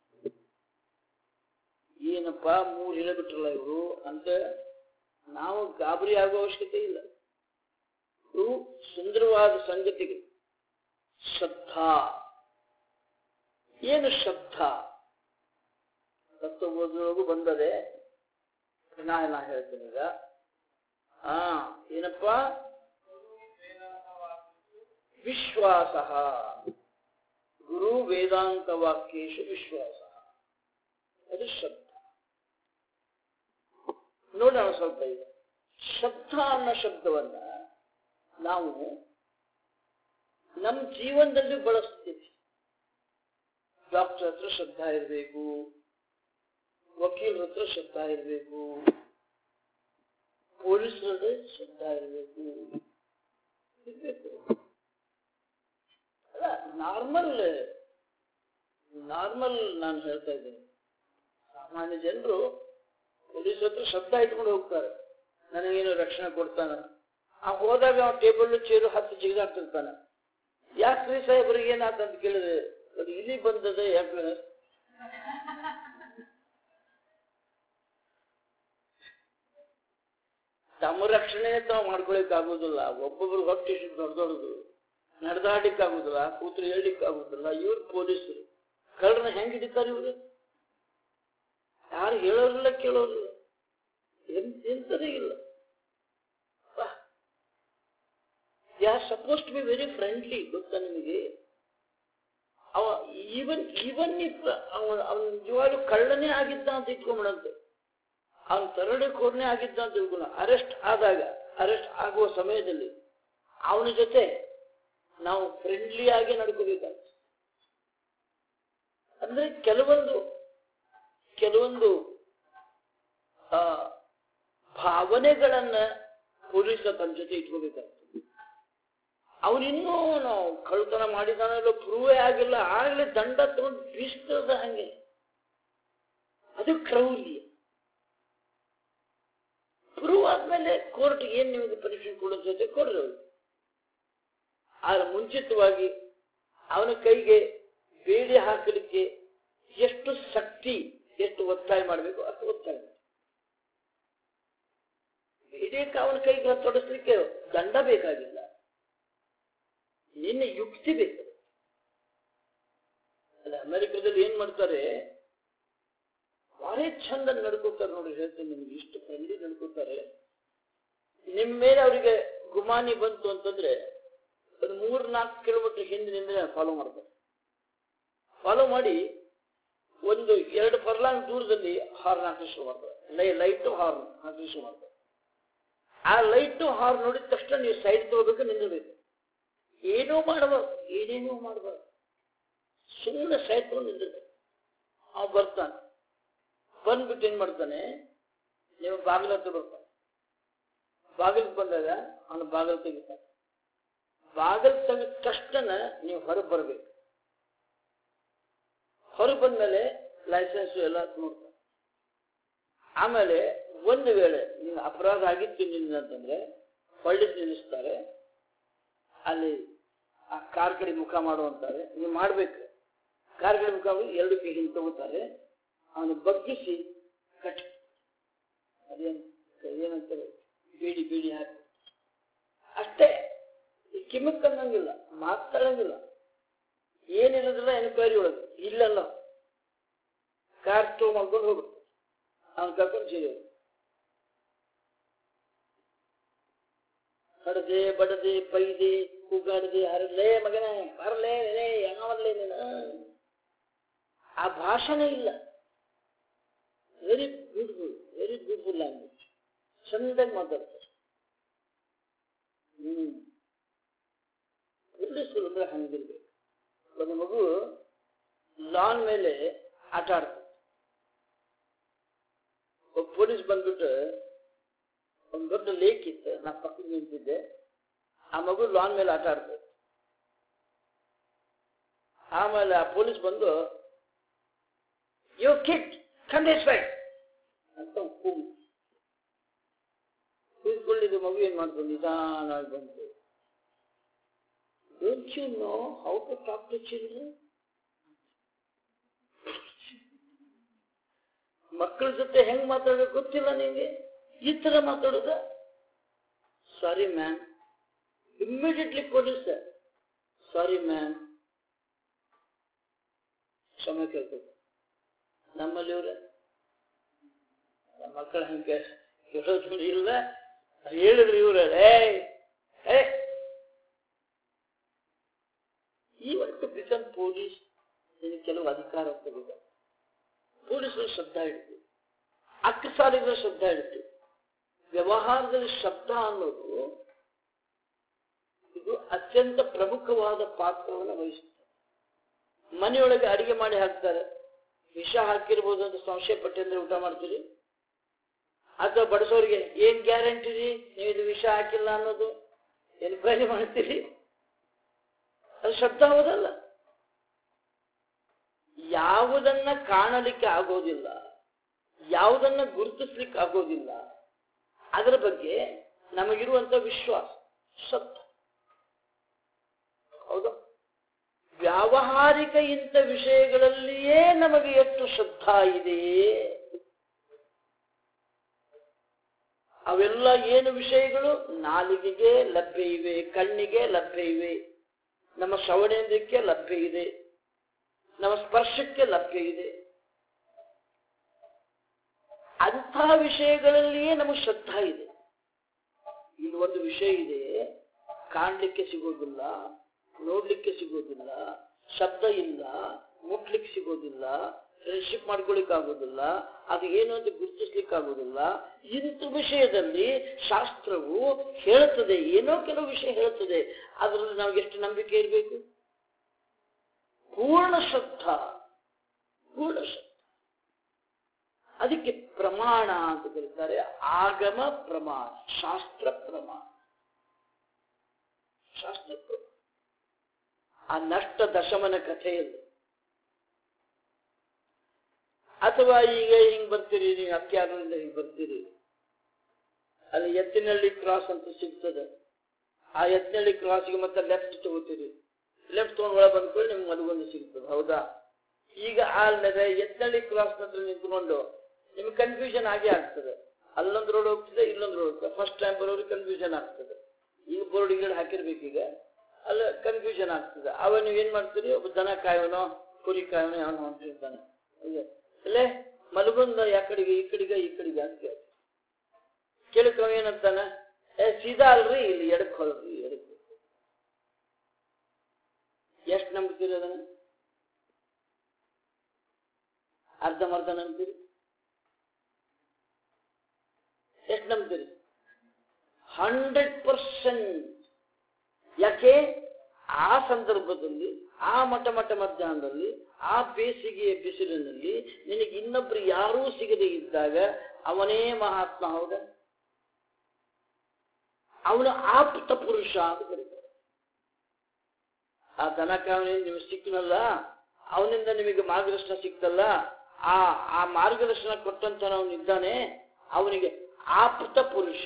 ಏನಪ್ಪ ಮೂರು ಹೇಳಿಬಿಟ್ರಲ್ಲ ಇವರು ಅಂತ ನಾವು ಗಾಬರಿ ಆಗುವ ಅವಶ್ಯಕತೆ ಇಲ್ಲ ಇವು ಸುಂದರವಾದ ಸಂಗತಿಗಳು ಶ್ರದ್ಧಾ ಏನು ಶ್ರದ್ಧಾ ತತ್ವಬೋಧದೊಳಗೂ ಬಂದದೆ ನಾ ನಾ ಹೇಳ್ತೀನಿ ಈಗ ಹಾ ಏನಪ್ಪ ವಿಶ್ವಾಸ ಗುರು ವೇದಾಂತ ವಾಕ್ಯೇಶು ವಿಶ್ವಾಸ ಅದು ಶ್ರದ್ಧಾ ನೋಡೋಣ ಸ್ವಲ್ಪ ಈಗ ಶ್ರದ್ಧಾ ಅನ್ನೋ ಶಬ್ದವನ್ನ ನಾವು ನಮ್ಮ ಜೀವನದಲ್ಲಿ ಬಳಸ್ತೀವಿ ಡಾಕ್ಟರ್ ಹತ್ರ ಶ್ರದ್ಧಾ ಇರಬೇಕು ವಕೀಲರ ಹತ್ರ ಶ್ರದ್ಧಾ ಇರಬೇಕು ಪೊಲೀಸರ ಶ್ರದ್ಧಾ ಇರಬೇಕು ಇರ್ಬೇಕು ಅಲ್ಲ ನಾರ್ಮಲ್ ನಾರ್ಮಲ್ ನಾನು ಹೇಳ್ತಾ ಇದ್ದೇನೆ ಸಾಮಾನ್ಯ ಜನರು ಪೊಲೀಸ್ ಹತ್ರ ಶ್ರದ್ಧಾ ಇಟ್ಕೊಂಡು ಹೋಗ್ತಾರೆ ನನಗೇನು ರಕ್ಷಣೆ ಕೊಡ್ತಾನ ಆ ಹೋದಾಗ ಅವ್ನು ಟೇಬಲ್ ಚೇರು ಹತ್ತು ಜಿಗಿದಾಡ್ತಿರ್ತಾನೆ ಯಾಕ್ರಿ ಸಾಹೇಬ್ರಿಗೆ ಏನಾತಂತ ಕೇಳಿದ್ರೆ ಅದು ಇಲ್ಲಿ ಬಂದದ ಯಾಕೆ ತಮ್ಮ ರಕ್ಷಣೆ ತಾವು ಮಾಡ್ಕೊಳಕ್ ಆಗುದಿಲ್ಲ ಒಬ್ಬೊಬ್ರು ಹೊಟ್ಟೆ ಇಷ್ಟು ದೊಡ್ಡ ದೊಡ್ಡದು ನಡೆದಾಡ್ಲಿಕ್ಕೆ ಆಗುದಿಲ್ಲ ಕೂತ್ರು ಹೇಳಲಿಕ್ಕೆ ಆಗುದಿಲ್ಲ ಇವ್ರು ಪೊಲೀಸರು ಕಳ್ಳರನ್ನ ಹೆಂಗ್ ಹಿಡಿತಾರೆ ಇವ್ರು ಯಾರು ಹೇಳೋರಿಲ್ಲ ಕೇಳೋರಿಲ್ಲ ಎಂತದೇ ಇಲ್ಲ they are suppose to be very friendly ಗೊತ್ತಾ ನಿಮಗೆ ಅವ ಈವನ್ ಈವನ್ ಇಫ್ ಅವನ ಅವನ ನಿಜವಾಗ್ಲೂ ಕಳ್ಳನೇ ಆಗಿದ್ದ ಅಂತ ಇಟ್ಕೊಂಬಿಡಂತೆ ಅವನ ತರಡೆಕೋರ್ನೇ ಆಗಿದ್ದ ಅಂತ ತಿಳ್ಕೊಳ್ಳ ಅರೆಸ್ಟ್ ಆದಾಗ ಅರೆಸ್ಟ್ ಆಗುವ ಸಮಯದಲ್ಲಿ ಅವನ ಜೊತೆ ನಾವು ಫ್ರೆಂಡ್ಲಿ ಆಗಿ ನಡ್ಕೋಬೇಕಾಗ್ತದೆ ಅಂದ್ರೆ ಕೆಲವೊಂದು ಕೆಲವೊಂದು ಆ, ಭಾವನೆಗಳನ್ನ ಪೊಲೀಸ ತನ್ನ ಜೊತೆ ಇಟ್ಕೋಬೇಕಾಗ್ತದೆ ಅವನಿನ್ನೂ ನಾವು ಕಳ್ತನ ಮಾಡಿದಾನಲ್ಲ ಪ್ರೂವೇ ಆಗಿಲ್ಲ ಆಗ್ಲೇ ದಂಡ ತಗೊಂಡು ಬೀಸ್ತದ ಹಂಗೆ ಅದು ಕ್ರೌರ್ಯ ಪ್ರೂವ್ ಆದ್ಮೇಲೆ ಕೋರ್ಟ್ ಏನ್ ನಿಮಗೆ ಪರೀಕ್ಷೆ ಕೊಡೋದ್ ಜೊತೆ ಕೊಡ್ರಿ ಅವ್ರು. ಆದ್ರೆ ಮುಂಚಿತವಾಗಿ ಅವನ ಕೈಗೆ ಬೇಡಿ ಹಾಕಲಿಕ್ಕೆ ಎಷ್ಟು ಶಕ್ತಿ ಎಷ್ಟು ಒತ್ತಾಯ ಮಾಡಬೇಕು ಅಷ್ಟು ಒತ್ತಾಯ ಮಾಡ್ಬೇಕು. ಬೇಡಿಯಕ್ಕೆ ಅವನ ಕೈಗೆ ತೊಡಸ್ಲಿಕ್ಕೆ ದಂಡ ಬೇಕಾಗಿಲ್ಲ ನಿನ್ನೆ ಯುಕ್ತಿ ಬೇಕು ಅಲ್ಲ ಅಮೆರಿಕದಲ್ಲಿ ಏನ್ ಮಾಡ್ತಾರೆ ಭಾರಿ ಚಂದ ನಡ್ಕೋತಾರೆ ನೋಡಿ ಹೇಳ್ತೀನಿ ನಿಮ್ಗೆ ಇಷ್ಟು ಫ್ರೆಂಡ್ಲಿ ನಡ್ಕೋತಾರೆ ನಿಮ್ ಮೇಲೆ ಅವರಿಗೆ ಗುಮಾನಿ ಬಂತು ಅಂತಂದ್ರೆ ಒಂದು ಮೂರ್ ನಾಲ್ಕು ಕಿಲೋಮೀಟರ್ ಹಿಂದಿನಿಂದ ಫಾಲೋ ಮಾಡ್ತಾರೆ ಫಾಲೋ ಮಾಡಿ ಒಂದು ಎರಡು ಫರ್ಲಾಂಗ್ ದೂರದಲ್ಲಿ ಹಾರ್ನ್ ಹಾಕಿ ಶುರು ಮಾಡ್ತಾರೆ ಲೈ ಲೈಟ್ ಹಾರ್ನ್ ಹಾಕಿ ಶುರು ಮಾಡ್ತಾರೆ ಆ ಲೈಟ್ ಹಾರ್ನ್ ನೋಡಿದ ತಕ್ಷಣ ನೀವು ಸೈಡ್ ತಗೋಬೇಕು ನಿಲ್ಲಬೇಕು ಏನೂ ಮಾಡಬಾರ್ದು ಏನೇನೂ ಮಾಡಬಾರ್ದು ಸುಮ್ಮನೆ ಸೈಡ್ ತಗೊಂಡು ನಿಲ್ಲಬೇಕು ಅವ ಬರ್ತಾನೆ ಬಂದ್ಬಿಟ್ಟು ಏನ್ ಮಾಡ್ತಾನೆ ನೀವು ಬಾಗಿಲ ಹತ್ರ ಬರ್ತಾನೆ ಬಾಗಿಲು ಬಂದಾಗ ಅವನು ಬಾಗಿಲು ತೆಗಿತಾನೆ ಬಾಗಿಲು ತೆಗೆದ ತಕ್ಷಣ ನೀವು ಹೊರಗೆ ಬರಬೇಕು ಹೊರಗೆ ಬಂದ್ಮೇಲೆ ಲೈಸೆನ್ಸ್ ಎಲ್ಲ ನೋಡ್ತಾರೆ ಆಮೇಲೆ ಒಂದು ವೇಳೆ ನೀವು ಅಪರಾಧ ಆಗಿತ್ತು ನಿನ್ನ ಅಂತಂದ್ರೆ ಪೊಲೀಸ್ ನಿಲ್ಲಿಸ್ತಾರೆ ಅಲ್ಲಿ ಆ ಕಾರ್ ಕಡೆ ಮುಖ ಮಾಡುವಂತಾರೆ ನೀವು ಮಾಡ್ಬೇಕು ಕಾರ್ ಕಡೆ ಮುಖ ಮಾಡಿ ಎರಡು ಕೈ ಹಿಂಗೆ ತಗೋತಾರೆ ಅವನು ಬಗ್ಗಿಸಿ ಕಟ್ ಅದೇನು ಏನಂತಾರೆ ಬೀಡಿ ಬೀಡಿ ಹಾಕಿ ಅಷ್ಟೇ ಈ ಕಿಮ್ಮಕ್ ಅನ್ನಂಗಿಲ್ಲ ಮಾತಾಡಂಗಿಲ್ಲ ಏನಿರೋದಿಲ್ಲ ಎನ್ಕ್ವೈರಿ ಒಳಗೆ ಇಲ್ಲಲ್ಲ ಕಾರ್ ಟೋ ಮಾಡ್ಕೊಂಡು ಹೋಗು ಅವ್ನು ಕರ್ಕೊಂಡು ಸೀರೆ ಹಡದೆ ಬಡದೆ ಪೈದೆ ಕೂಗಾಡದೆ ಹರಲೇ ಮಗನೇ ಬರಲೇ ಲೇ ಹೆಂಗವಲ್ಲೇ ನೀನು ಆ ಭಾಷೆನೇ ಇಲ್ಲ very beautiful very beautiful language ಚಂದಾಗಿ ಮಾತಾಡ್ತಾರೆ ಹ್ಮ್ ಪೊಲೀಸರು ಅಂದ್ರೆ ಹಂಗಿರ್ಬೇಕು ಒಂದು ಮಗು ಲಾನ್ ಮೇಲೆ ಆಟ ಆಡ್ತಾರೆ ಒಬ್ಬ ಪೊಲೀಸ್ ಬಂದ್ಬಿಟ್ಟು ಒಂದು ದೊಡ್ಡ ಲೇಕ್ ಇತ್ತು ನಾ ಪಕ್ಕದ ನಿಂತಿದ್ದೆ ಆ ಮಗು ಲಾನ್ ಮೇಲೆ ಆಟ ಆಡ್ತದೆ ಆಮೇಲೆ ಆ ಪೊಲೀಸ್ ಬಂದು ಯು ಕಿಟ್ ಖಂಡಿಸ್ಬೇಕ್ ಅಂತ ಕೂಗು ಕೂತ್ಕೊಂಡಿದ್ದು ಮಗು ಏನ್ ಮಾಡ್ತು ನಿಧಾನವಾಗಿ ಬಂತು don't you know how to talk to children ಮಕ್ಕಳ ಜೊತೆ ಹೆಂಗ್ ಮಾತಾಡೋದು ಗೊತ್ತಿಲ್ಲ ನಿಂಗೆ ಈ ತರ ಮಾತಾಡೋದ sorry ma'am immediately police sorry ma'am ಕ್ಷಮೆ ಕೇಳ್ಬೇಕು ನಮ್ಮಲ್ಲಿ ಇವ್ರ ನಮ್ಮ ಮಕ್ಕಳ ಹಂಗೆ ಕೇಳೋದು ಇಲ್ಲ ಹೇಳಿದ್ರು ಇವ್ರ ಏ ಇವತ್ತು ಬಿಕಮ್ ಪೊಲೀಸ್ ಕೆಲವು ಅಧಿಕಾರ ತಗೋದ ಪೊಲೀಸರು ಶಬ್ದ ಇಡ್ತೀವಿ ಅಕ್ಕಸಾಲಿಗಳ ಶಬ್ದ ಇಡ್ತೀವಿ ವ್ಯವಹಾರದಲ್ಲಿ ಶಬ್ದ ಅನ್ನೋದು ಇದು ಅತ್ಯಂತ ಪ್ರಮುಖವಾದ ಪಾತ್ರವನ್ನು ವಹಿಸುತ್ತೆ ಮನೆಯೊಳಗೆ ಅಡಿಗೆ ಮಾಡಿ ಹಾಕ್ತಾರೆ ವಿಷ ಹಾಕಿರ್ಬೋದು ಅಂತ ಸಂಶಯ ಪಟ್ಟಿದ್ರೆ ಊಟ ಮಾಡ್ತೀರಿ ಅಥವಾ ಬಡಿಸೋರಿಗೆ ಏನ್ ಗ್ಯಾರಂಟಿ ರೀ ನೀವು ಇದು ವಿಷ ಹಾಕಿಲ್ಲ ಅನ್ನೋದು ಎನ್ಕ್ವೈರಿ ಮಾಡ್ತೀರಿ ಅದು ಶಬ್ದ ಹೌದಲ್ಲ ಯಾವುದನ್ನ ಕಾಣಲಿಕ್ಕೆ ಆಗೋದಿಲ್ಲ ಯಾವುದನ್ನ ಗುರುತಿಸ್ಲಿಕ್ಕೆ ಆಗೋದಿಲ್ಲ ಅದರ ಬಗ್ಗೆ ನಮಗಿರುವಂತ ವಿಶ್ವಾಸ ಸತ್ಯ ಹೌದಾ ವ್ಯಾವಹಾರಿಕ ಇಂಥ ವಿಷಯಗಳಲ್ಲಿಯೇ ನಮಗೆ ಎಷ್ಟು ಶ್ರದ್ಧಾ ಇದೆ ಅವೆಲ್ಲ ಏನು ವಿಷಯಗಳು ನಾಲಿಗೆಗೆ ಲಭ್ಯ ಇವೆ ಕಣ್ಣಿಗೆ ಲಭ್ಯ ಇವೆ ನಮ್ಮ ಶ್ರವಣೇಂದ್ರಕ್ಕೆ ಲಭ್ಯ ಇದೆ ನಮ್ಮ ಸ್ಪರ್ಶಕ್ಕೆ ಲಭ್ಯ ಇದೆ ಅಂಥ ವಿಷಯಗಳಲ್ಲಿಯೇ ನಮಗೆ ಶ್ರದ್ಧಾ ಇದೆ ಇಲ್ಲಿ ಒಂದು ವಿಷಯ ಇದೆ ಕಾಣ್ಲಿಕ್ಕೆ ಸಿಗೋದಿಲ್ಲ ನೋಡ್ಲಿಕ್ಕೆ ಸಿಗೋದಿಲ್ಲ ಶಬ್ದ ಇಲ್ಲ ಮುಟ್ಲಿಕ್ಕೆ ಸಿಗೋದಿಲ್ಲ ಫ್ರೆಂಡ್ಶಿಪ್ ಮಾಡ್ಕೊಳಿಕ್ ಆಗೋದಿಲ್ಲ ಅದು ಏನು ಅಂತ ಗುರುತಿಸ್ಲಿಕ್ಕೆ ಆಗೋದಿಲ್ಲ ಇಂಥ ವಿಷಯದಲ್ಲಿ ಶಾಸ್ತ್ರವು ಹೇಳುತ್ತದೆ ಏನೋ ಕೆಲವು ವಿಷಯ ಹೇಳುತ್ತದೆ ಅದರಲ್ಲಿ ನಾವು ಎಷ್ಟು ನಂಬಿಕೆ ಇರಬೇಕು ಪೂರ್ಣ ಶ್ರದ್ಧಾ ಪೂರ್ಣ ಶ್ರದ್ಧಾ ಅದಕ್ಕೆ ಪ್ರಮಾಣ ಅಂತ ಕರೀತಾರೆ ಆಗಮ ಪ್ರಮಾಣ ಶಾಸ್ತ್ರ ಪ್ರಮಾಣ ಶಾಸ್ತ್ರ ಪ್ರಮಾಣ ಆ ನಷ್ಟ ದಶಮನ ಕಥೆಯಲ್ಲಿ ಅಥವಾ ಈಗ ಹಿಂಗ್ ಬರ್ತೀರಿ ನೀವು ಅಕ್ಕಿಯಾರದಿಂದ ಹಿಂಗ್ ಬರ್ತೀರಿ ಅಲ್ಲಿ ಎತ್ತಿನಳ್ಳಿ ಕ್ರಾಸ್ ಅಂತ ಸಿಗ್ತದೆ ಆ ಎತ್ತಿನಳ್ಳಿ ಕ್ರಾಸ್ಗೆ ಮತ್ತೆ ಲೆಫ್ಟ್ ತಗೋತೀರಿ ಲೆಫ್ಟ್ ತಗೊಂಡು ಒಳಗೆ ಬಂದ್ಕೊಂಡು ನಿಮ್ಗೆ ಮದುಗೊಂದು ಸಿಗ್ತದೆ ಹೌದಾ ಈಗ ಆಲ್ಮೇಲೆ ಎತ್ತಿನಳ್ಳಿ ಕ್ರಾಸ್ ಹತ್ರ ನಿಂತ್ಕೊಂಡು ನಿಮ್ಗೆ ಕನ್ಫ್ಯೂಷನ್ ಆಗೇ ಆಗ್ತದೆ ಅಲ್ಲೊಂದು ರೋಡ್ ಹೋಗ್ತದೆ ಇಲ್ಲೊಂದು ರೋಡ್ ಹೋಗ್ತದೆ ಫಸ್ಟ್ ಟೈಮ್ ಬರೋರಿಗೆ ಕನ್ಫ್ಯೂಷನ್ ಆಗ್ತದೆ ಈಗ ಬೋರ್ಡ್ ಗಿಡ ಹಾಕಿರ್ಬೇಕೀಗ ಅಲ್ಲ ಕನ್ಫ್ಯೂಷನ್ ಆಗ್ತದೆ ಅವ ನೀವು ಏನ್ ಮಾಡ್ತೀರಿ ಒಬ್ಬ ದನ ಕಾಯೋನೋ ಕುರಿ ಕಾಯೋನೋ ಅವನು ಹೊಂಟಿರ್ತಾನೆ ಅಲ್ಲೇ ಮಲಗುಂದ ಯಾ ಕಡೆಗೆ ಈ ಕಡೆಗೆ ಈ ಕಡೆಗೆ ಅಂತ ಕೇಳಿ ಕೇಳಕ್ ಏನಂತಾನ ಏ ಸೀದಾ ಅಲ್ರಿ ಇಲ್ಲಿ ಎಡಕ್ ಹೊಲ್ರಿ ಎಡಕ್ ಎಷ್ಟ್ ನಂಬ್ತೀರಿ ಅದನ್ನ ಅರ್ಧಮರ್ಧ ನಂಬ್ತೀರಿ ಎಷ್ಟು ನಂಬ್ತೀರಿ ಹಂಡ್ರೆಡ್ ಪರ್ಸೆಂಟ್ ಯಾಕೆ ಆ ಸಂದರ್ಭದಲ್ಲಿ ಆ ಮಠ ಮಠ ಮಧ್ಯಾಹ್ನದಲ್ಲಿ ಆ ಬೇಸಿಗೆಯ ಬಿಸಿಲಿನಲ್ಲಿ ನಿನಗೆ ಇನ್ನೊಬ್ರು ಯಾರೂ ಸಿಗದೆ ಇದ್ದಾಗ ಅವನೇ ಮಹಾತ್ಮ ಹೌದ ಅವನು ಆಪ್ತ ಪುರುಷ ಅಂತ ಕರೀತಾರೆ ಆ ದನಕಾವನಿ ನಿಮಗೆ ಸಿಕ್ಕನಲ್ಲ ಅವನಿಂದ ನಿಮಗೆ ಮಾರ್ಗದರ್ಶನ ಸಿಕ್ತಲ್ಲ ಆ ಆ ಮಾರ್ಗದರ್ಶನ ಕೊಟ್ಟಂತ ಅವನಿದ್ದಾನೆ ಅವನಿಗೆ ಆಪ್ತ ಪುರುಷ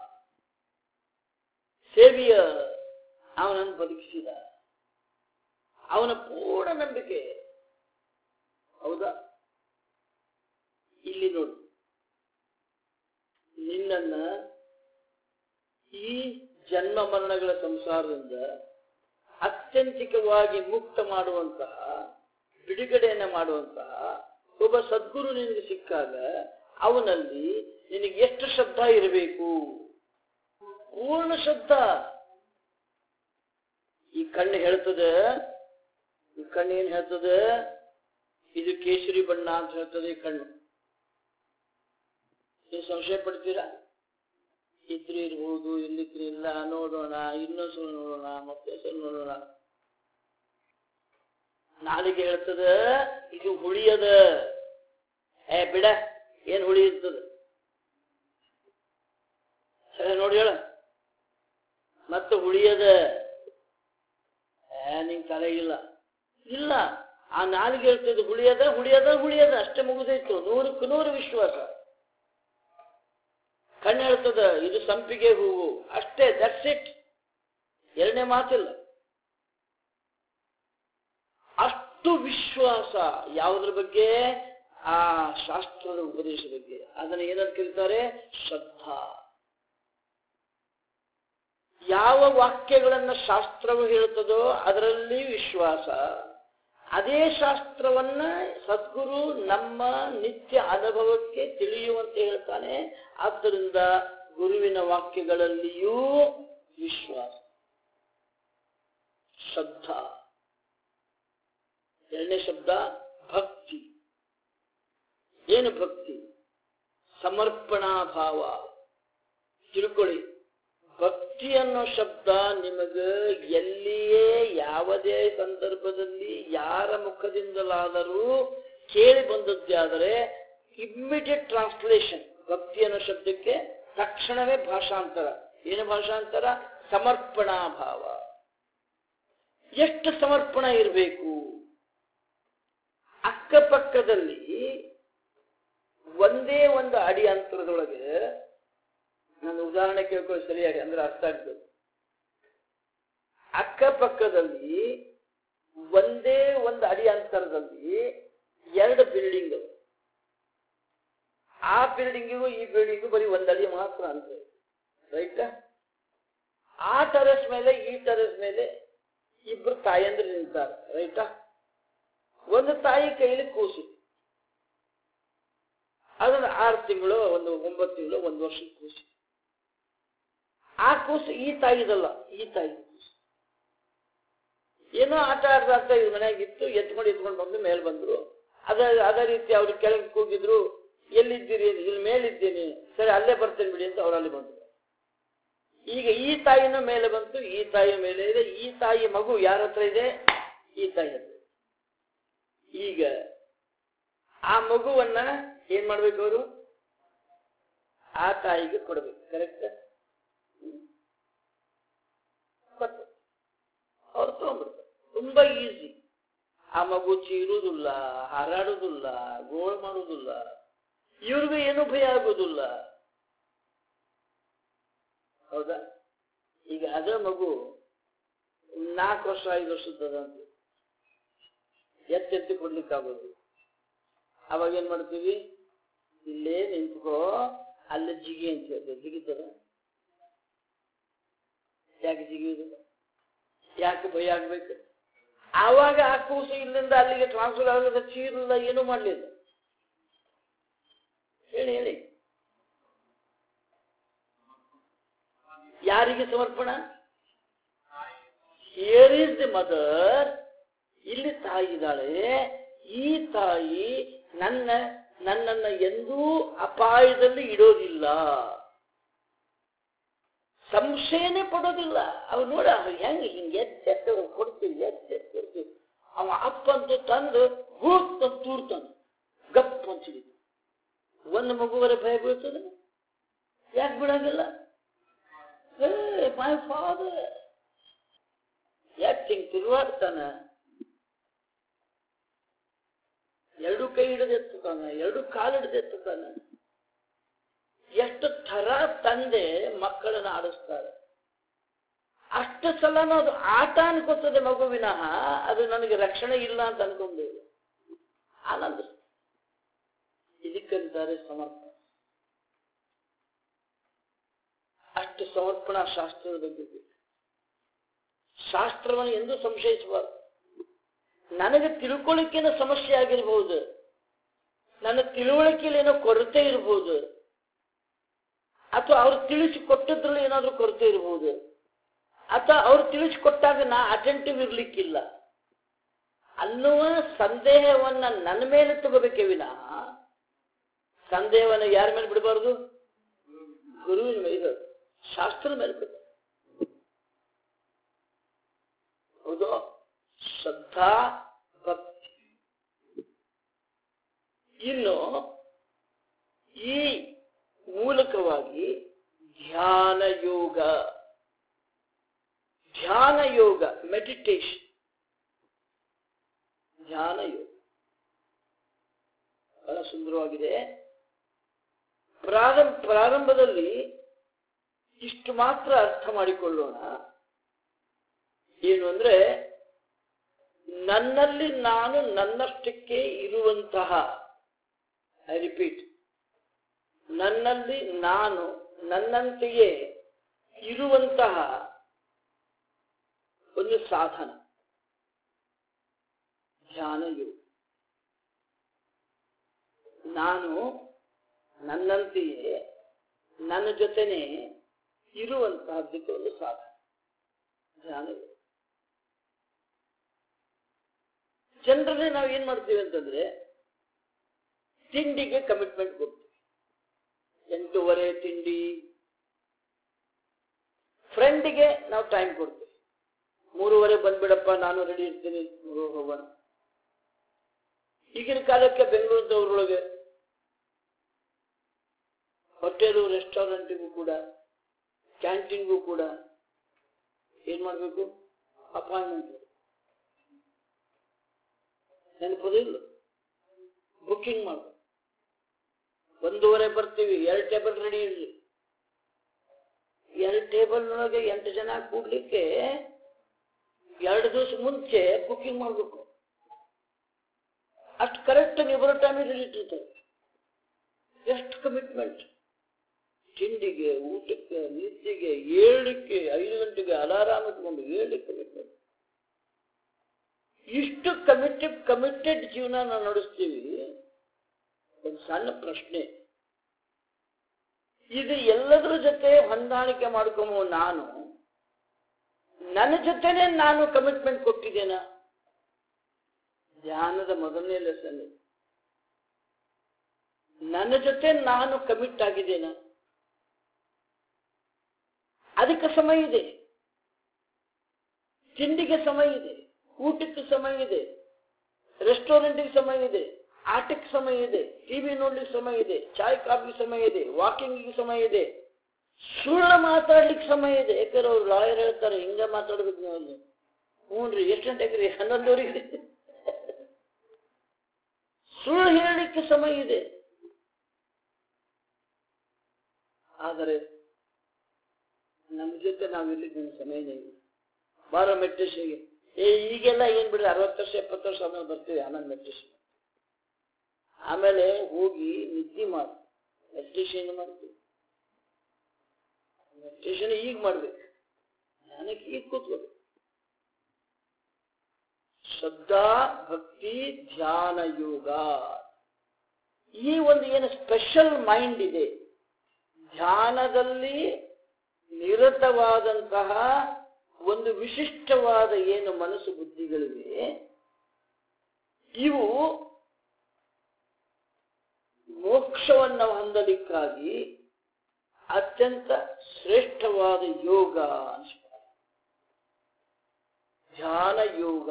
ಸೇವಿಯ ಅವನನ್ನು ಬದುಕಿಸಿದ ಅವನ ಪೂರ್ಣ ನಂಬಿಕೆ ಹೌದಾ ಇಲ್ಲಿ ನೋಡಿ ನಿನ್ನನ್ನ ಈ ಜನ್ಮ ಮರಣಗಳ ಸಂಸಾರದಿಂದ ಅತ್ಯಂತಿಕವಾಗಿ ಮುಕ್ತ ಮಾಡುವಂತಹ ಬಿಡುಗಡೆಯನ್ನ ಮಾಡುವಂತಹ ಒಬ್ಬ ಸದ್ಗುರು ನಿನಗೆ ಸಿಕ್ಕಾಗ ಅವನಲ್ಲಿ ನಿನಗೆ ಎಷ್ಟು ಶ್ರದ್ಧಾ ಇರಬೇಕು ಪೂರ್ಣ ಶ್ರದ್ಧಾ ಈ ಕಣ್ಣು ಹೇಳ್ತದೆ ಈ ಕಣ್ಣು ಏನ್ ಹೇಳ್ತದೆ ಇದು ಕೇಸರಿ ಬಣ್ಣ ಅಂತ ಹೇಳ್ತದೆ ಈ ಕಣ್ಣು ನೀವು ಸಂಶಯ ಪಡ್ತೀರಾ ಇದ್ರೆ ಇರ್ಬೋದು ಇಲ್ಲಿದ್ರೆ ಇಲ್ಲ ನೋಡೋಣ ಇನ್ನೊಂದ್ಸಲ ನೋಡೋಣ ಮತ್ತೆ ಸಲ ನೋಡೋಣ ನಾಲಿಗೆ ಹೇಳ್ತದ ಇದು ಹುಳಿಯದ ಏ ಬಿಡ ಏನ್ ಹುಳಿ ಇರ್ತದ ಸರಿ ನೋಡಿ ಹೇಳ ಮತ್ತೆ ಹುಳಿಯದ ಏ ನಿಂಗ್ ತಲೆ ಇಲ್ಲ ಇಲ್ಲ ಆ ನಾಲಿಗೆ ಹೇಳ್ತದ ಹುಳಿಯದ ಹುಳಿಯದ ಹುಳಿಯದ ಅಷ್ಟೇ ಮುಗಿದೈತು ನೂರಕ್ಕೆ ನೂರು ವಿಶ್ವಾಸ ಕಣ್ಣು ಹೇಳ್ತದ ಇದು ಸಂಪಿಗೆ ಹೂವು ಅಷ್ಟೇ ದಟ್ಸ್ ಇಟ್ ಎರಡನೇ ಮಾತಿಲ್ಲ ಅಷ್ಟು ವಿಶ್ವಾಸ ಯಾವುದ್ರ ಬಗ್ಗೆ ಆ ಶಾಸ್ತ್ರದ ಉಪದೇಶ ಬಗ್ಗೆ ಅದನ್ನು ಏನಂತ ಕರೀತಾರೆ ಶ್ರದ್ಧಾ ಯಾವ ವಾಕ್ಯಗಳನ್ನ ಶಾಸ್ತ್ರವು ಹೇಳ್ತದೋ ಅದರಲ್ಲಿ ವಿಶ್ವಾಸ ಅದೇ ಶಾಸ್ತ್ರವನ್ನ ಸದ್ಗುರು ನಮ್ಮ ನಿತ್ಯ ಅನುಭವಕ್ಕೆ ತಿಳಿಯುವಂತೆ ಹೇಳ್ತಾನೆ ಆದ್ದರಿಂದ ಗುರುವಿನ ವಾಕ್ಯಗಳಲ್ಲಿಯೂ ವಿಶ್ವಾಸ ಶ್ರದ್ಧಾ ಎರಡನೇ ಶಬ್ದ ಭಕ್ತಿ ಏನು ಭಕ್ತಿ ಸಮರ್ಪಣಾ ಭಾವ ತಿಳ್ಕೊಳ್ಳಿ ಭಕ್ತಿ ಅನ್ನೋ ಶಬ್ದ ನಿಮಗ ಎಲ್ಲಿಯೇ ಯಾವುದೇ ಸಂದರ್ಭದಲ್ಲಿ ಯಾರ ಮುಖದಿಂದಲಾದರೂ ಕೇಳಿ ಬಂದದ್ದೇ ಆದರೆ ಇಮ್ಮಿಡಿಯೇಟ್ ಟ್ರಾನ್ಸ್ಲೇಷನ್ ಭಕ್ತಿ ಅನ್ನೋ ಶಬ್ದಕ್ಕೆ ತಕ್ಷಣವೇ ಭಾಷಾಂತರ ಏನು ಭಾಷಾಂತರ ಸಮರ್ಪಣಾ ಭಾವ ಎಷ್ಟು ಸಮರ್ಪಣ ಇರಬೇಕು ಅಕ್ಕಪಕ್ಕದಲ್ಲಿ ಒಂದೇ ಒಂದು ಅಡಿ ಅಂತರದೊಳಗೆ ನನ್ನ ಉದಾಹರಣೆ ಕೇಳ್ಕೊಳ್ಳಿ ಸರಿಯಾಗಿ ಅಂದ್ರೆ ಅರ್ಥ ಆಗ್ತದೆ ಅಕ್ಕಪಕ್ಕದಲ್ಲಿ ಒಂದೇ ಒಂದು ಅಡಿ ಅಂತರದಲ್ಲಿ ಎರಡು ಬಿಲ್ಡಿಂಗ್ ಆ ಬಿಲ್ಡಿಂಗಿಗೂ ಈ ಬಿಲ್ಡಿಂಗು ಬರೀ ಒಂದು ಅಡಿ ಮಾತ್ರ ಅಂತ ರೈಟ್ ಆ ಟೆರೆಸ್ ಮೇಲೆ ಈ ಟೆರೆಸ್ ಮೇಲೆ ಇಬ್ರು ತಾಯಂದ್ರು ನಿಂತಾರೆ ರೈಟಾ ಒಂದು ತಾಯಿ ಕೈಲಿ ಕೂಸು ಅದನ್ನ ಆರು ತಿಂಗಳು ಒಂದು ಒಂಬತ್ತು ತಿಂಗಳು ಒಂದು ವರ್ಷ ಕೂಸು ಆ ಕೂಸು ಈ ತಾಯಿದಲ್ಲ ಈ ತಾಯಿ ಕೂಸು ಏನೋ ಆಟ ಆಡ್ದ ಆಡ್ತಾ ಇದ್ ಮನೆಯಾಗಿತ್ತು ಎತ್ಕೊಂಡು ಎತ್ಕೊಂಡು ಬಂದು ಮೇಲೆ ಬಂದ್ರು ಅದ ಅದೇ ರೀತಿ ಅವ್ರು ಕೆಳಗೆ ಕೂಗಿದ್ರು ಎಲ್ಲಿದ್ದೀರಿ ಇಲ್ಲಿ ಮೇಲಿದ್ದೀನಿ ಸರಿ ಅಲ್ಲೇ ಬರ್ತೇನೆ ಬಿಡಿ ಅಂತ ಅವ್ರು ಅಲ್ಲಿ ಬಂದ್ರು ಈಗ ಈ ತಾಯಿನ ಮೇಲೆ ಬಂತು ಈ ತಾಯಿ ಮೇಲೆ ಇದೆ ಈ ತಾಯಿ ಮಗು ಯಾರ ಹತ್ರ ಇದೆ ಈ ತಾಯಿ ಹತ್ರ ಈಗ ಆ ಮಗುವನ್ನ ಏನ್ ಮಾಡ್ಬೇಕು ಅವರು ಆ ತಾಯಿಗೆ ಕೊಡ್ಬೇಕು ಕರೆಕ್ಟ್ ಅವ್ರು ತಗೊಂಡ್ಬಿಡ್ತಾರೆ ತುಂಬಾ ಈಸಿ ಆ ಮಗು ಚೀರುವುದಿಲ್ಲ ಹಾರಾಡುವುದಿಲ್ಲ ಗೋಳು ಮಾಡುವುದಿಲ್ಲ ಇವ್ರಿಗೂ ಏನು ಭಯ ಆಗುದಿಲ್ಲ ಹೌದಾ ಈಗ ಅದ ಮಗು ನಾಲ್ಕು ವರ್ಷ ಐದು ವರ್ಷದಂತ ಎತ್ತೆತ್ತಿ ಕೊಡ್ಲಿಕ್ಕಾಗೋದು ಅವಾಗ ಏನ್ ಮಾಡ್ತೀವಿ ಇಲ್ಲೇ ನಿಂತ್ಕೋ ಅಲ್ಲೇ ಜಿಗಿ ಅಂತ ಹೇಳ್ತೇವೆ ಜಿಗಿತದ ಯಾಕೆ ಜಿಗಿಯುದಿಲ್ಲ ಯಾಕೆ ಭಯ ಆಗ್ಬೇಕು ಆವಾಗ ಆ ಕೂಸು ಇಲ್ಲಿಂದ ಅಲ್ಲಿಗೆ ಟ್ರಾನ್ಸ್ಫರ್ ಆಗದ ಚೀರಲ್ಲ ಏನೂ ಮಾಡಲಿಲ್ಲ ಹೇಳಿ ಹೇಳಿ ಯಾರಿಗೆ ಸಮರ್ಪಣ ಹಿಯರ್ ಈಸ್ ದಿ ಮದರ್ ಇಲ್ಲಿ ತಾಯಿ ಇದ್ದಾಳೆ ಈ ತಾಯಿ ನನ್ನ ನನ್ನನ್ನ ಎಂದೂ ಅಪಾಯದಲ್ಲಿ ಇಡೋದಿಲ್ಲ ಸಂಶಯನೇ ಪಡೋದಿಲ್ಲ ಅವ್ ನೋಡ ಅವ ಹೆಂಗೆ ಹಿಂಗೆ ಎಚ್ಚೆತ್ತ ಕೊಡ್ತೀವಿ ಎಚ್ಚೆತ್ತ ಕೊಡ್ತೀವಿ ಅವ ಅಪ್ಪ ಅಂತೂ ತಂದು ಹೂತ್ ತೂರ್ತಾನೆ ಗಪ್ ಅಂತ ಹಿಡಿತು ಒಂದು ಮಗುವರೆ ಭಯ ಬೀಳ್ತದೆ ಯಾಕೆ ಬಿಡೋದಿಲ್ಲ ಮೈ ಫಾದರ್ ಯಾಕೆ ಹಿಂಗ್ ತಿರುವಾಡ್ತಾನ ಎರಡು ಕೈ ಹಿಡಿದೆತ್ತುತ್ತಾನ ಎರಡು ಕಾಲು ಹಿಡಿದೆತ್ತುತ್ತಾನ ಎಷ್ಟು ಥರ ತಂದೆ ಮಕ್ಕಳನ್ನ ಆಡಿಸ್ತಾರೆ ಅಷ್ಟು ಸಲನೂ ಅದು ಆಟ ಅನ್ಕೋತದೆ ಮಗುವಿನಃ ಅದು ನನಗೆ ರಕ್ಷಣೆ ಇಲ್ಲ ಅಂತ ಅನ್ಕೊಂಡೇವೆ ಆನಂದ ಇದಕ್ಕಂತಾರೆ ಸಮರ್ಪಣೆ ಅಷ್ಟು ಸಮರ್ಪಣಾ ಶಾಸ್ತ್ರದ ಬಗ್ಗೆ ಬೇಕು. ಶಾಸ್ತ್ರವನ್ನು ಎಂದೂ ಸಂಶಯಿಸಬಾರದು ನನಗೆ ತಿಳ್ಕೊಳ್ಳಿಕ್ಕೇನೋ ಸಮಸ್ಯೆ ಆಗಿರ್ಬೋದು ನನ್ನ ತಿಳುವಳಿಕೆಯಲ್ಲಿ ಏನೋ ಕೊರತೆ ಇರ್ಬೋದು ಅಥವಾ ಅವ್ರು ತಿಳಿಸಿಕೊಟ್ಟದ್ರಲ್ಲಿ ಏನಾದ್ರೂ ಕೊರತೆ ಇರ್ಬೋದು ಅಥವಾ ಅವ್ರು ತಿಳಿಸಿಕೊಟ್ಟಾಗ ನಾ ಅಟೆಂಟಿವ್ ಇರ್ಲಿಕ್ಕಿಲ್ಲ ಅನ್ನುವ ಸಂದೇಹವನ್ನ ನನ್ನ ಮೇಲೆ ತಗೋಬೇಕೇ ವಿನಃ ಸಂದೇಹವನ್ನ ಯಾರ ಮೇಲೆ ಬಿಡಬಾರ್ದು ಗುರುವಿನ ಮೇಲೆ ಇದು ಶಾಸ್ತ್ರದ ಮೇಲೆ ಬಿಡ ಹೌದು ಶ್ರದ್ಧಾ ಭಕ್ತಿ ಇನ್ನು ಈ ಮೂಲಕವಾಗಿ ಧ್ಯಾನ ಯೋಗ ಧ್ಯಾನ ಯೋಗ ಮೆಡಿಟೇಷನ್ ಧ್ಯಾನ ಯೋಗ ಬಹಳ ಸುಂದರವಾಗಿದೆ ಪ್ರಾರಂಭ ಪ್ರಾರಂಭದಲ್ಲಿ ಇಷ್ಟು ಮಾತ್ರ ಅರ್ಥ ಮಾಡಿಕೊಳ್ಳೋಣ ಏನು ಅಂದ್ರೆ ನನ್ನಲ್ಲಿ ನಾನು ನನ್ನಷ್ಟಕ್ಕೆ ಇರುವಂತಹ ಐ ರಿಪೀಟ್ ನನ್ನಲ್ಲಿ ನಾನು ನನ್ನಂತೆಯೇ ಇರುವಂತಹ ಒಂದು ಸಾಧನ ಧ್ಯಾನ ಯೋಗ ನಾನು ನನ್ನಂತೆಯೇ ನನ್ನ ಜೊತೆನೆ ಇರುವಂತಹದ್ದಕ್ಕೆ ಒಂದು ಸಾಧನ ಧ್ಯಾನ ಯೋಗ ಜನರಲ್ಲಿ ನಾವು ಏನ್ ಮಾಡ್ತೀವಿ ಅಂತಂದ್ರೆ ತಿಂಡಿಗೆ ಕಮಿಟ್ಮೆಂಟ್ ಕೊಡ್ತೀವಿ ಎಂಟೂವರೆ ತಿಂಡಿ ಫ್ರೆಂಡಿಗೆ ನಾವು ಟೈಮ್ ಕೊಡ್ತೀವಿ ಮೂರುವರೆ ಬಂದ್ಬಿಡಪ್ಪ ನಾನು ರೆಡಿ ಇರ್ತೀನಿ ಹೋ- ಹೋಗೋಣ ಈಗಿನ ಕಾಲಕ್ಕೆ ಬೆಂಗಳೂರದವ್ರೊಳಗೆ ಹೋಟೆಲು ರೆಸ್ಟೋರೆಂಟಿಗೂ ಕೂಡ ಕ್ಯಾಂಟೀನ್ಗೂ ಕೂಡ ಏನ್ ಮಾಡ್ಬೇಕು ಅಪಾಯಿಂಟ್ಮೆಂಟ್ ನೆನಪೋದಿಲ್ಲ ಬುಕ್ಕಿಂಗ್ ಮಾಡು ಒಂದೂವರೆ ಬರ್ತೀವಿ ಎರಡು ಟೇಬಲ್ ರೆಡಿ ಇರಲಿ ಎರಡು ಟೇಬಲ್ ಒಳಗೆ ಎಂಟು ಜನ ಕೂಡ್ಲಿಕ್ಕೆ ಎರಡು ದಿವಸ ಮುಂಚೆ ಬುಕ್ಕಿಂಗ್ ಮಾಡಬೇಕು ಅಷ್ಟು ಕರೆಕ್ಟ್ ನೀವು ಬರೋ ಟೈಮಿಗೆ ರೆಡಿ ಇಟ್ಟಿರ್ತಾರೆ ಎಷ್ಟು ಕಮಿಟ್ಮೆಂಟ್ ತಿಂಡಿಗೆ ಊಟಕ್ಕೆ ನಿದ್ದೆಗೆ ಏಳಲಿಕ್ಕೆ ಐದು ಗಂಟೆಗೆ ಅಲಾರಾಮ್ ಇಟ್ಕೊಂಡು ಏಳಲಿಕ್ಕೆ ಕಮಿಟ್ಮೆಂಟ್ ಇಷ್ಟು ಕಮಿಟೆಡ್ ಕಮಿಟೆಡ್ ಜೀವನ ನಾವು ನಡೆಸ್ತೀವಿ ಒಂದು ಸಣ್ಣ ಪ್ರಶ್ನೆ ಇದು ಎಲ್ಲದರ ಜೊತೆ ಹೊಂದಾಣಿಕೆ ಮಾಡ್ಕೊಂಬೋ ನಾನು ನನ್ನ ಜೊತೆನೆ ನಾನು ಕಮಿಟ್ಮೆಂಟ್ ಕೊಟ್ಟಿದ್ದೇನ ಧ್ಯಾನದ ಮೊದಲನೇ ಲೆಸನ್ ನನ್ನ ಜೊತೆ ನಾನು ಕಮಿಟ್ ಆಗಿದ್ದೇನ ಅದಕ್ಕೆ ಸಮಯ ಇದೆ ತಿಂಡಿಗೆ ಸಮಯ ಇದೆ ಊಟಕ್ಕೆ ಸಮಯ ಇದೆ ರೆಸ್ಟೋರೆಂಟ್ಗೆ ಸಮಯ ಇದೆ ಆಟಕ್ಕೆ ಸಮಯ ಇದೆ ಟಿವಿ ನೋಡ್ಲಿಕ್ಕೆ ಸಮಯ ಇದೆ ಚಾಯ್ ಕಾಫಿಗೆ ಸಮಯ ಇದೆ ವಾಕಿಂಗಿಗೆ ಸಮಯ ಇದೆ ಸುಳ್ಳು ಮಾತಾಡ್ಲಿಕ್ಕೆ ಸಮಯ ಇದೆ ಯಾಕಂದ್ರೆ ಅವ್ರು ಲಾಯರ್ ಹೇಳ್ತಾರೆ ಹಿಂಗ ಮಾತಾಡ್ಬೇಕು ನೀವು ಅಲ್ಲಿ ಹ್ಞೂ ರೀ ಎಷ್ಟು ಗಂಟೆಗೆ ರೀ ಹನ್ನೊಂದುವರೆಗೆ ಸುಳ್ಳು ಹೇಳಲಿಕ್ಕೆ ಸಮಯ ಇದೆ ಆದರೆ ನಮ್ಮ ಜೊತೆ ನಾವು ಇರ್ಲಿಕ್ಕೆ ನಮ್ಗೆ ಸಮಯನೇ ಇಲ್ಲ ಬಾರ ಮೆಡಿಟೇಷನ್ಗೆ ಏ ಈಗೆಲ್ಲ ಏನ್ ಬಿಡ್ರಿ ಅರವತ್ತು ವರ್ಷ ಎಪ್ಪತ್ತು ವರ್ಷ ಆಮೇಲೆ ಬರ್ತೀವಿ ಆಮೇಲೆ ಮೆಡಿಟೇಷನ್ ಆಮೇಲೆ ಹೋಗಿ ನಿದ್ದೆ ಮಾಡಿ ಮೆಡಿಟೇಷನ್ ಮಾಡ್ತೀವಿ ಮೆಡಿಟೇಷನ್ ಈಗ ಮಾಡ್ಬೇಕು ಜ್ಞಾನಕ್ಕೆ ಈಗ ಕೂತ್ಕೋಬೇಕು ಶ್ರದ್ಧಾ ಭಕ್ತಿ ಧ್ಯಾನ ಯೋಗ ಈ ಒಂದು ಏನು ಸ್ಪೆಷಲ್ ಮೈಂಡ್ ಇದೆ ಧ್ಯಾನದಲ್ಲಿ ನಿರತವಾದಂತಹ ಒಂದು ವಿಶಿಷ್ಟವಾದ ಏನು ಮನಸ್ಸು ಬುದ್ಧಿಗಳಿವೆ ಇವು ಮೋಕ್ಷವನ್ನು ಹೊಂದಲಿಕ್ಕಾಗಿ ಅತ್ಯಂತ ಶ್ರೇಷ್ಠವಾದ ಯೋಗ ಅನ್ಸ್ತಾರೆ ಧ್ಯಾನ ಯೋಗ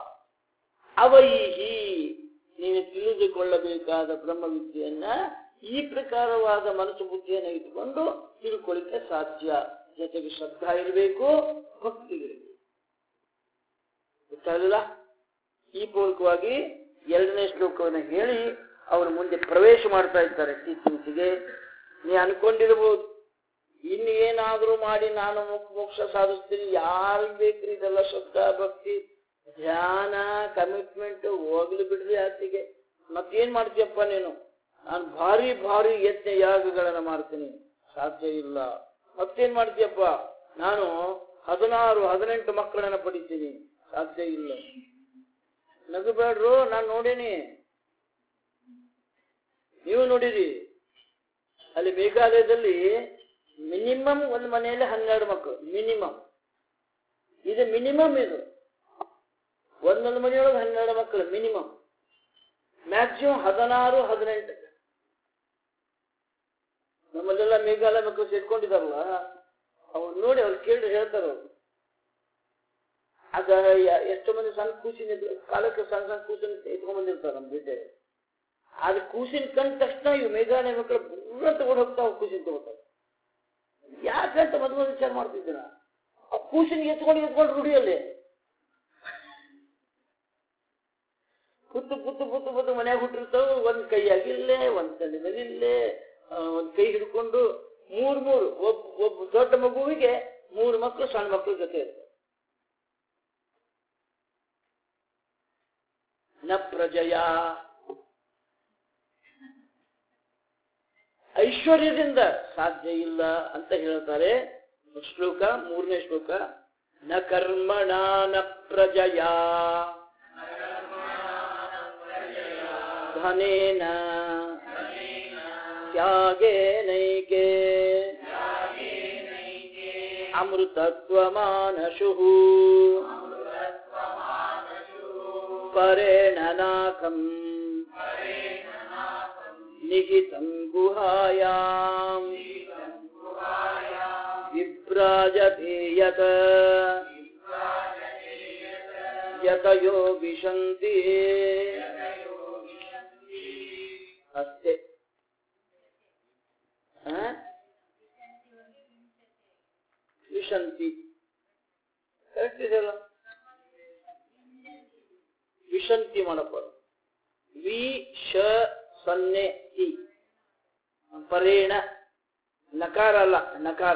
ಅವೈಹಿ ನೀನು ತಿಳಿದುಕೊಳ್ಳಬೇಕಾದ ಬ್ರಹ್ಮವಿದ್ಯೆಯನ್ನ ಈ ಪ್ರಕಾರವಾದ ಮನಸ್ಸು ಬುದ್ಧಿಯನ್ನು ಇಟ್ಟುಕೊಂಡು ತಿಳ್ಕೊಳ್ಳಿಕ್ಕೆ ಸಾಧ್ಯ ಜೊತೆಗೆ ಶ್ರದ್ಧಾ ಇರಬೇಕು ಭಕ್ತಿ ಇರಬೇಕು ಗೊತ್ತಾಗಲಿಲ್ಲ ಈ ಪೂರ್ವಕವಾಗಿ ಎರಡನೇ ಶ್ಲೋಕವನ್ನು ಹೇಳಿ ಅವರು ಮುಂದೆ ಪ್ರವೇಶ ಮಾಡ್ತಾ ಇದ್ದಾರೆ ಟೀಚಿಂಗ್ಸಿಗೆ ನೀ ಅನ್ಕೊಂಡಿರ್ಬೋದು ಇನ್ನು ಏನಾದರೂ ಮಾಡಿ ನಾನು ಮೋಕ್ಷ- ಮೋಕ್ಷ ಸಾಧಿಸ್ತೀನಿ ಯಾರಿಗೆ ಬೇಕ್ರಿ ಇದೆಲ್ಲ ಶ್ರದ್ಧಾ ಭಕ್ತಿ ಧ್ಯಾನ ಕಮಿಟ್ಮೆಂಟ್ ಹೋಗ್ಲಿ ಬಿಡ್ರಿ ಆತಿಗೆ ಮತ್ತೇನ್ ಮಾಡ್ತೀಯಪ್ಪ ನೀನು ನಾನು ಭಾರಿ ಭಾರಿ ಯಜ್ಞ ಯಾಗಗಳನ್ನ ಮಾಡ್ತೀನಿ ಸಾಧ್ಯ ಇಲ್ಲ ಮತ್ತೇನ್ ಮಾಡ್ತೀಯಪ್ಪ ನಾನು ಹದಿನಾರು ಹದಿನೆಂಟು ಮಕ್ಕಳನ್ನ ಪಡಿತೀನಿ ಸಾಧ್ಯ ಇಲ್ಲ ನಗಬೇಡ್ರು ನಾನು ನೋಡೀನಿ ನೀವು ನೋಡಿರಿ ಅಲ್ಲಿ ಮೇಘಾಲಯದಲ್ಲಿ ಮಿನಿಮಮ್ ಒಂದು ಮನೆಯಲ್ಲಿ ಹನ್ನೆರಡು ಮಕ್ಕಳು ಮಿನಿಮಮ್ ಇದು ಮಿನಿಮಮ್ ಇದು ಒಂದೊಂದು ಮನೆಯೊಳಗೆ ಹನ್ನೆರಡು ಮಕ್ಕಳು ಮಿನಿಮಮ್ ಮ್ಯಾಕ್ಸಿಮಮ್ ಹದಿನಾರು ಹದಿನೆಂಟು ನಮ್ಮಲ್ಲೆಲ್ಲ ಮೇಘಾಲಯ ಮಕ್ಕಳು ಸೇರ್ಕೊಂಡಿದಾರಲ್ಲ ಅವ್ರು ನೋಡಿ ಅವ್ರು ಕೇಳಿ ಹೇಳ್ತಾರೆ ಅವ್ರು ಅದ ಯ- ಎಷ್ಟೋ ಮಂದಿ ಸಣ್ಣ ಕೂಸಿನ ಇದ್ರು, ಕಾಲಕ್ಕೆ ಸಣ್ಣ ಸಣ್ಣ ಕೂಸಿನ ಎತ್ಕೊಂಡ್ ಬಂದಿರ್ತಾರೆ ನಮ್ಮ ಬಿಡ್ಡೆ ಅದು ಕೂಸಿನ ಕಂಡ ತಕ್ಷಣ ಇವು ಮೇಘಾಲಯ ಮಕ್ಕಳು ಬುರ್ರ ತಗೊಂಡು ಹೋಗ್ತಾವ ಕೂಸಿನ ತಗೋತಾರೆ ಯಾಕಂತ ಮೊದಲು ವಿಚಾರ ಮಾಡ್ತಿದ್ದೀರ ಆ ಕೂಸಿನ ಎತ್ಕೊಂಡು ಎತ್ಕೊಂಡು ರೂಢಿಯಲ್ಲಿ ಪುತ್ತು ಪುತ್ತು ಪುತ್ತು ಪುತ್ತು ಮನ್ಯಾಗ ಹುಟ್ಟಿರ್ತಾವ ಒಂದ್ ಕೈಯಾಗಿಲ್ಲೇ ಒಂದ್ ತಲೆಮೇಲಿಲ್ಲೇ ಆ, ಒಂದ್ ಕೈ ಹಿಡ್ಕೊಂಡು ಮೂರ್ ಮೂರು ಒಬ್ಬ ಒಬ್ಬ ದೊಡ್ಡ ಮಗುವಿಗೆ ಮೂರು ಮಕ್ಕಳು ಸಣ್ಣ ಮಕ್ಕಳ ಜೊತೆ ಇರ್ತಾರೆ ನ ಪ್ರಜಯ ಐಶ್ವರ್ಯದಿಂದ ಸಾಧ್ಯ ಇಲ್ಲ ಅಂತ ಹೇಳ್ತಾರೆ ಶ್ಲೋಕ ಮೂರನೇ ಶ್ಲೋಕ ನ ಕರ್ಮಣ ನ ಪ್ರಜಯ ಧನೇನ ತ್ಯಾಗೇನೈಕೆ ಅಮೃತತ್ವಮಾನಶು ಪರೇಣ ನಾಕಂ निहितं गुहायाम् विभ्राजते यत् यतयो विशन्ति अस्ति ಹ? ವಿಶಂತಿ ಕರೆಕ್ಟ್ ಇದೆಯಲ್ಲ ವಿಶಂತಿ ಮಾಡಪ್ಪ ವಿ ಶ ಸೊನ್ನೆ ತಿ ಪರೇಣ ನಕಾರ ಅಲ್ಲ ನಕಾರ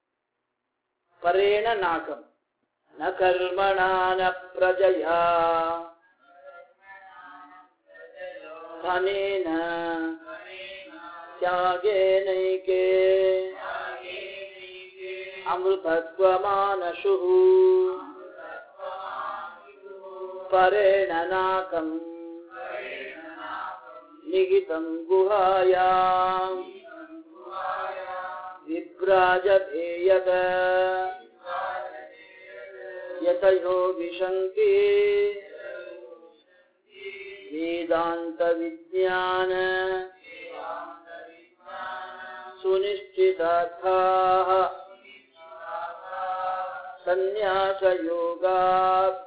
ಪರೇಣ ನಾಕಂ ನ ಕರ್ಮಣ ನ ಪ್ರಜಯ ಧನೇನ ತ್ಯಾಗೇನೈಕೆ ಅಮೃತತ್ವಮಾನಶು ಪರೇಣ ನಾಕಂ निहितं गुहायाम् विभ्राजते यत् यतयो विशन्ति वेदान्तविज्ञान सुनिश्चितार्थाः सन्न्यासयोगात्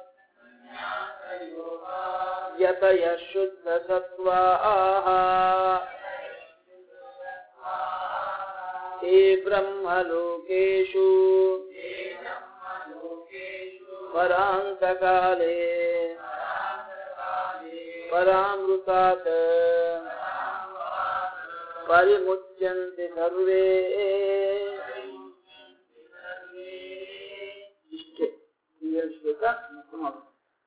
यतयः शुद्धसत्त्वाः ते ब्रह्मलोकेषु परान्तकाले परामृतात् परिमुच्यन्ते सर्वे ಇಷ್ಟೇ ಈ ಎರಡು ಶ್ಲೋಕ ಮತ್ತೆ ಮಾಡೋಣ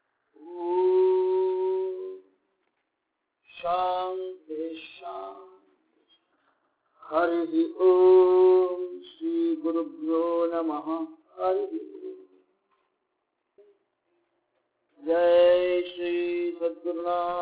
शान्ति शान्ति हरिः ॐ श्रीगुरुभ्यो नमः हरिः ॐ जय श्री सद्गुरुनाथ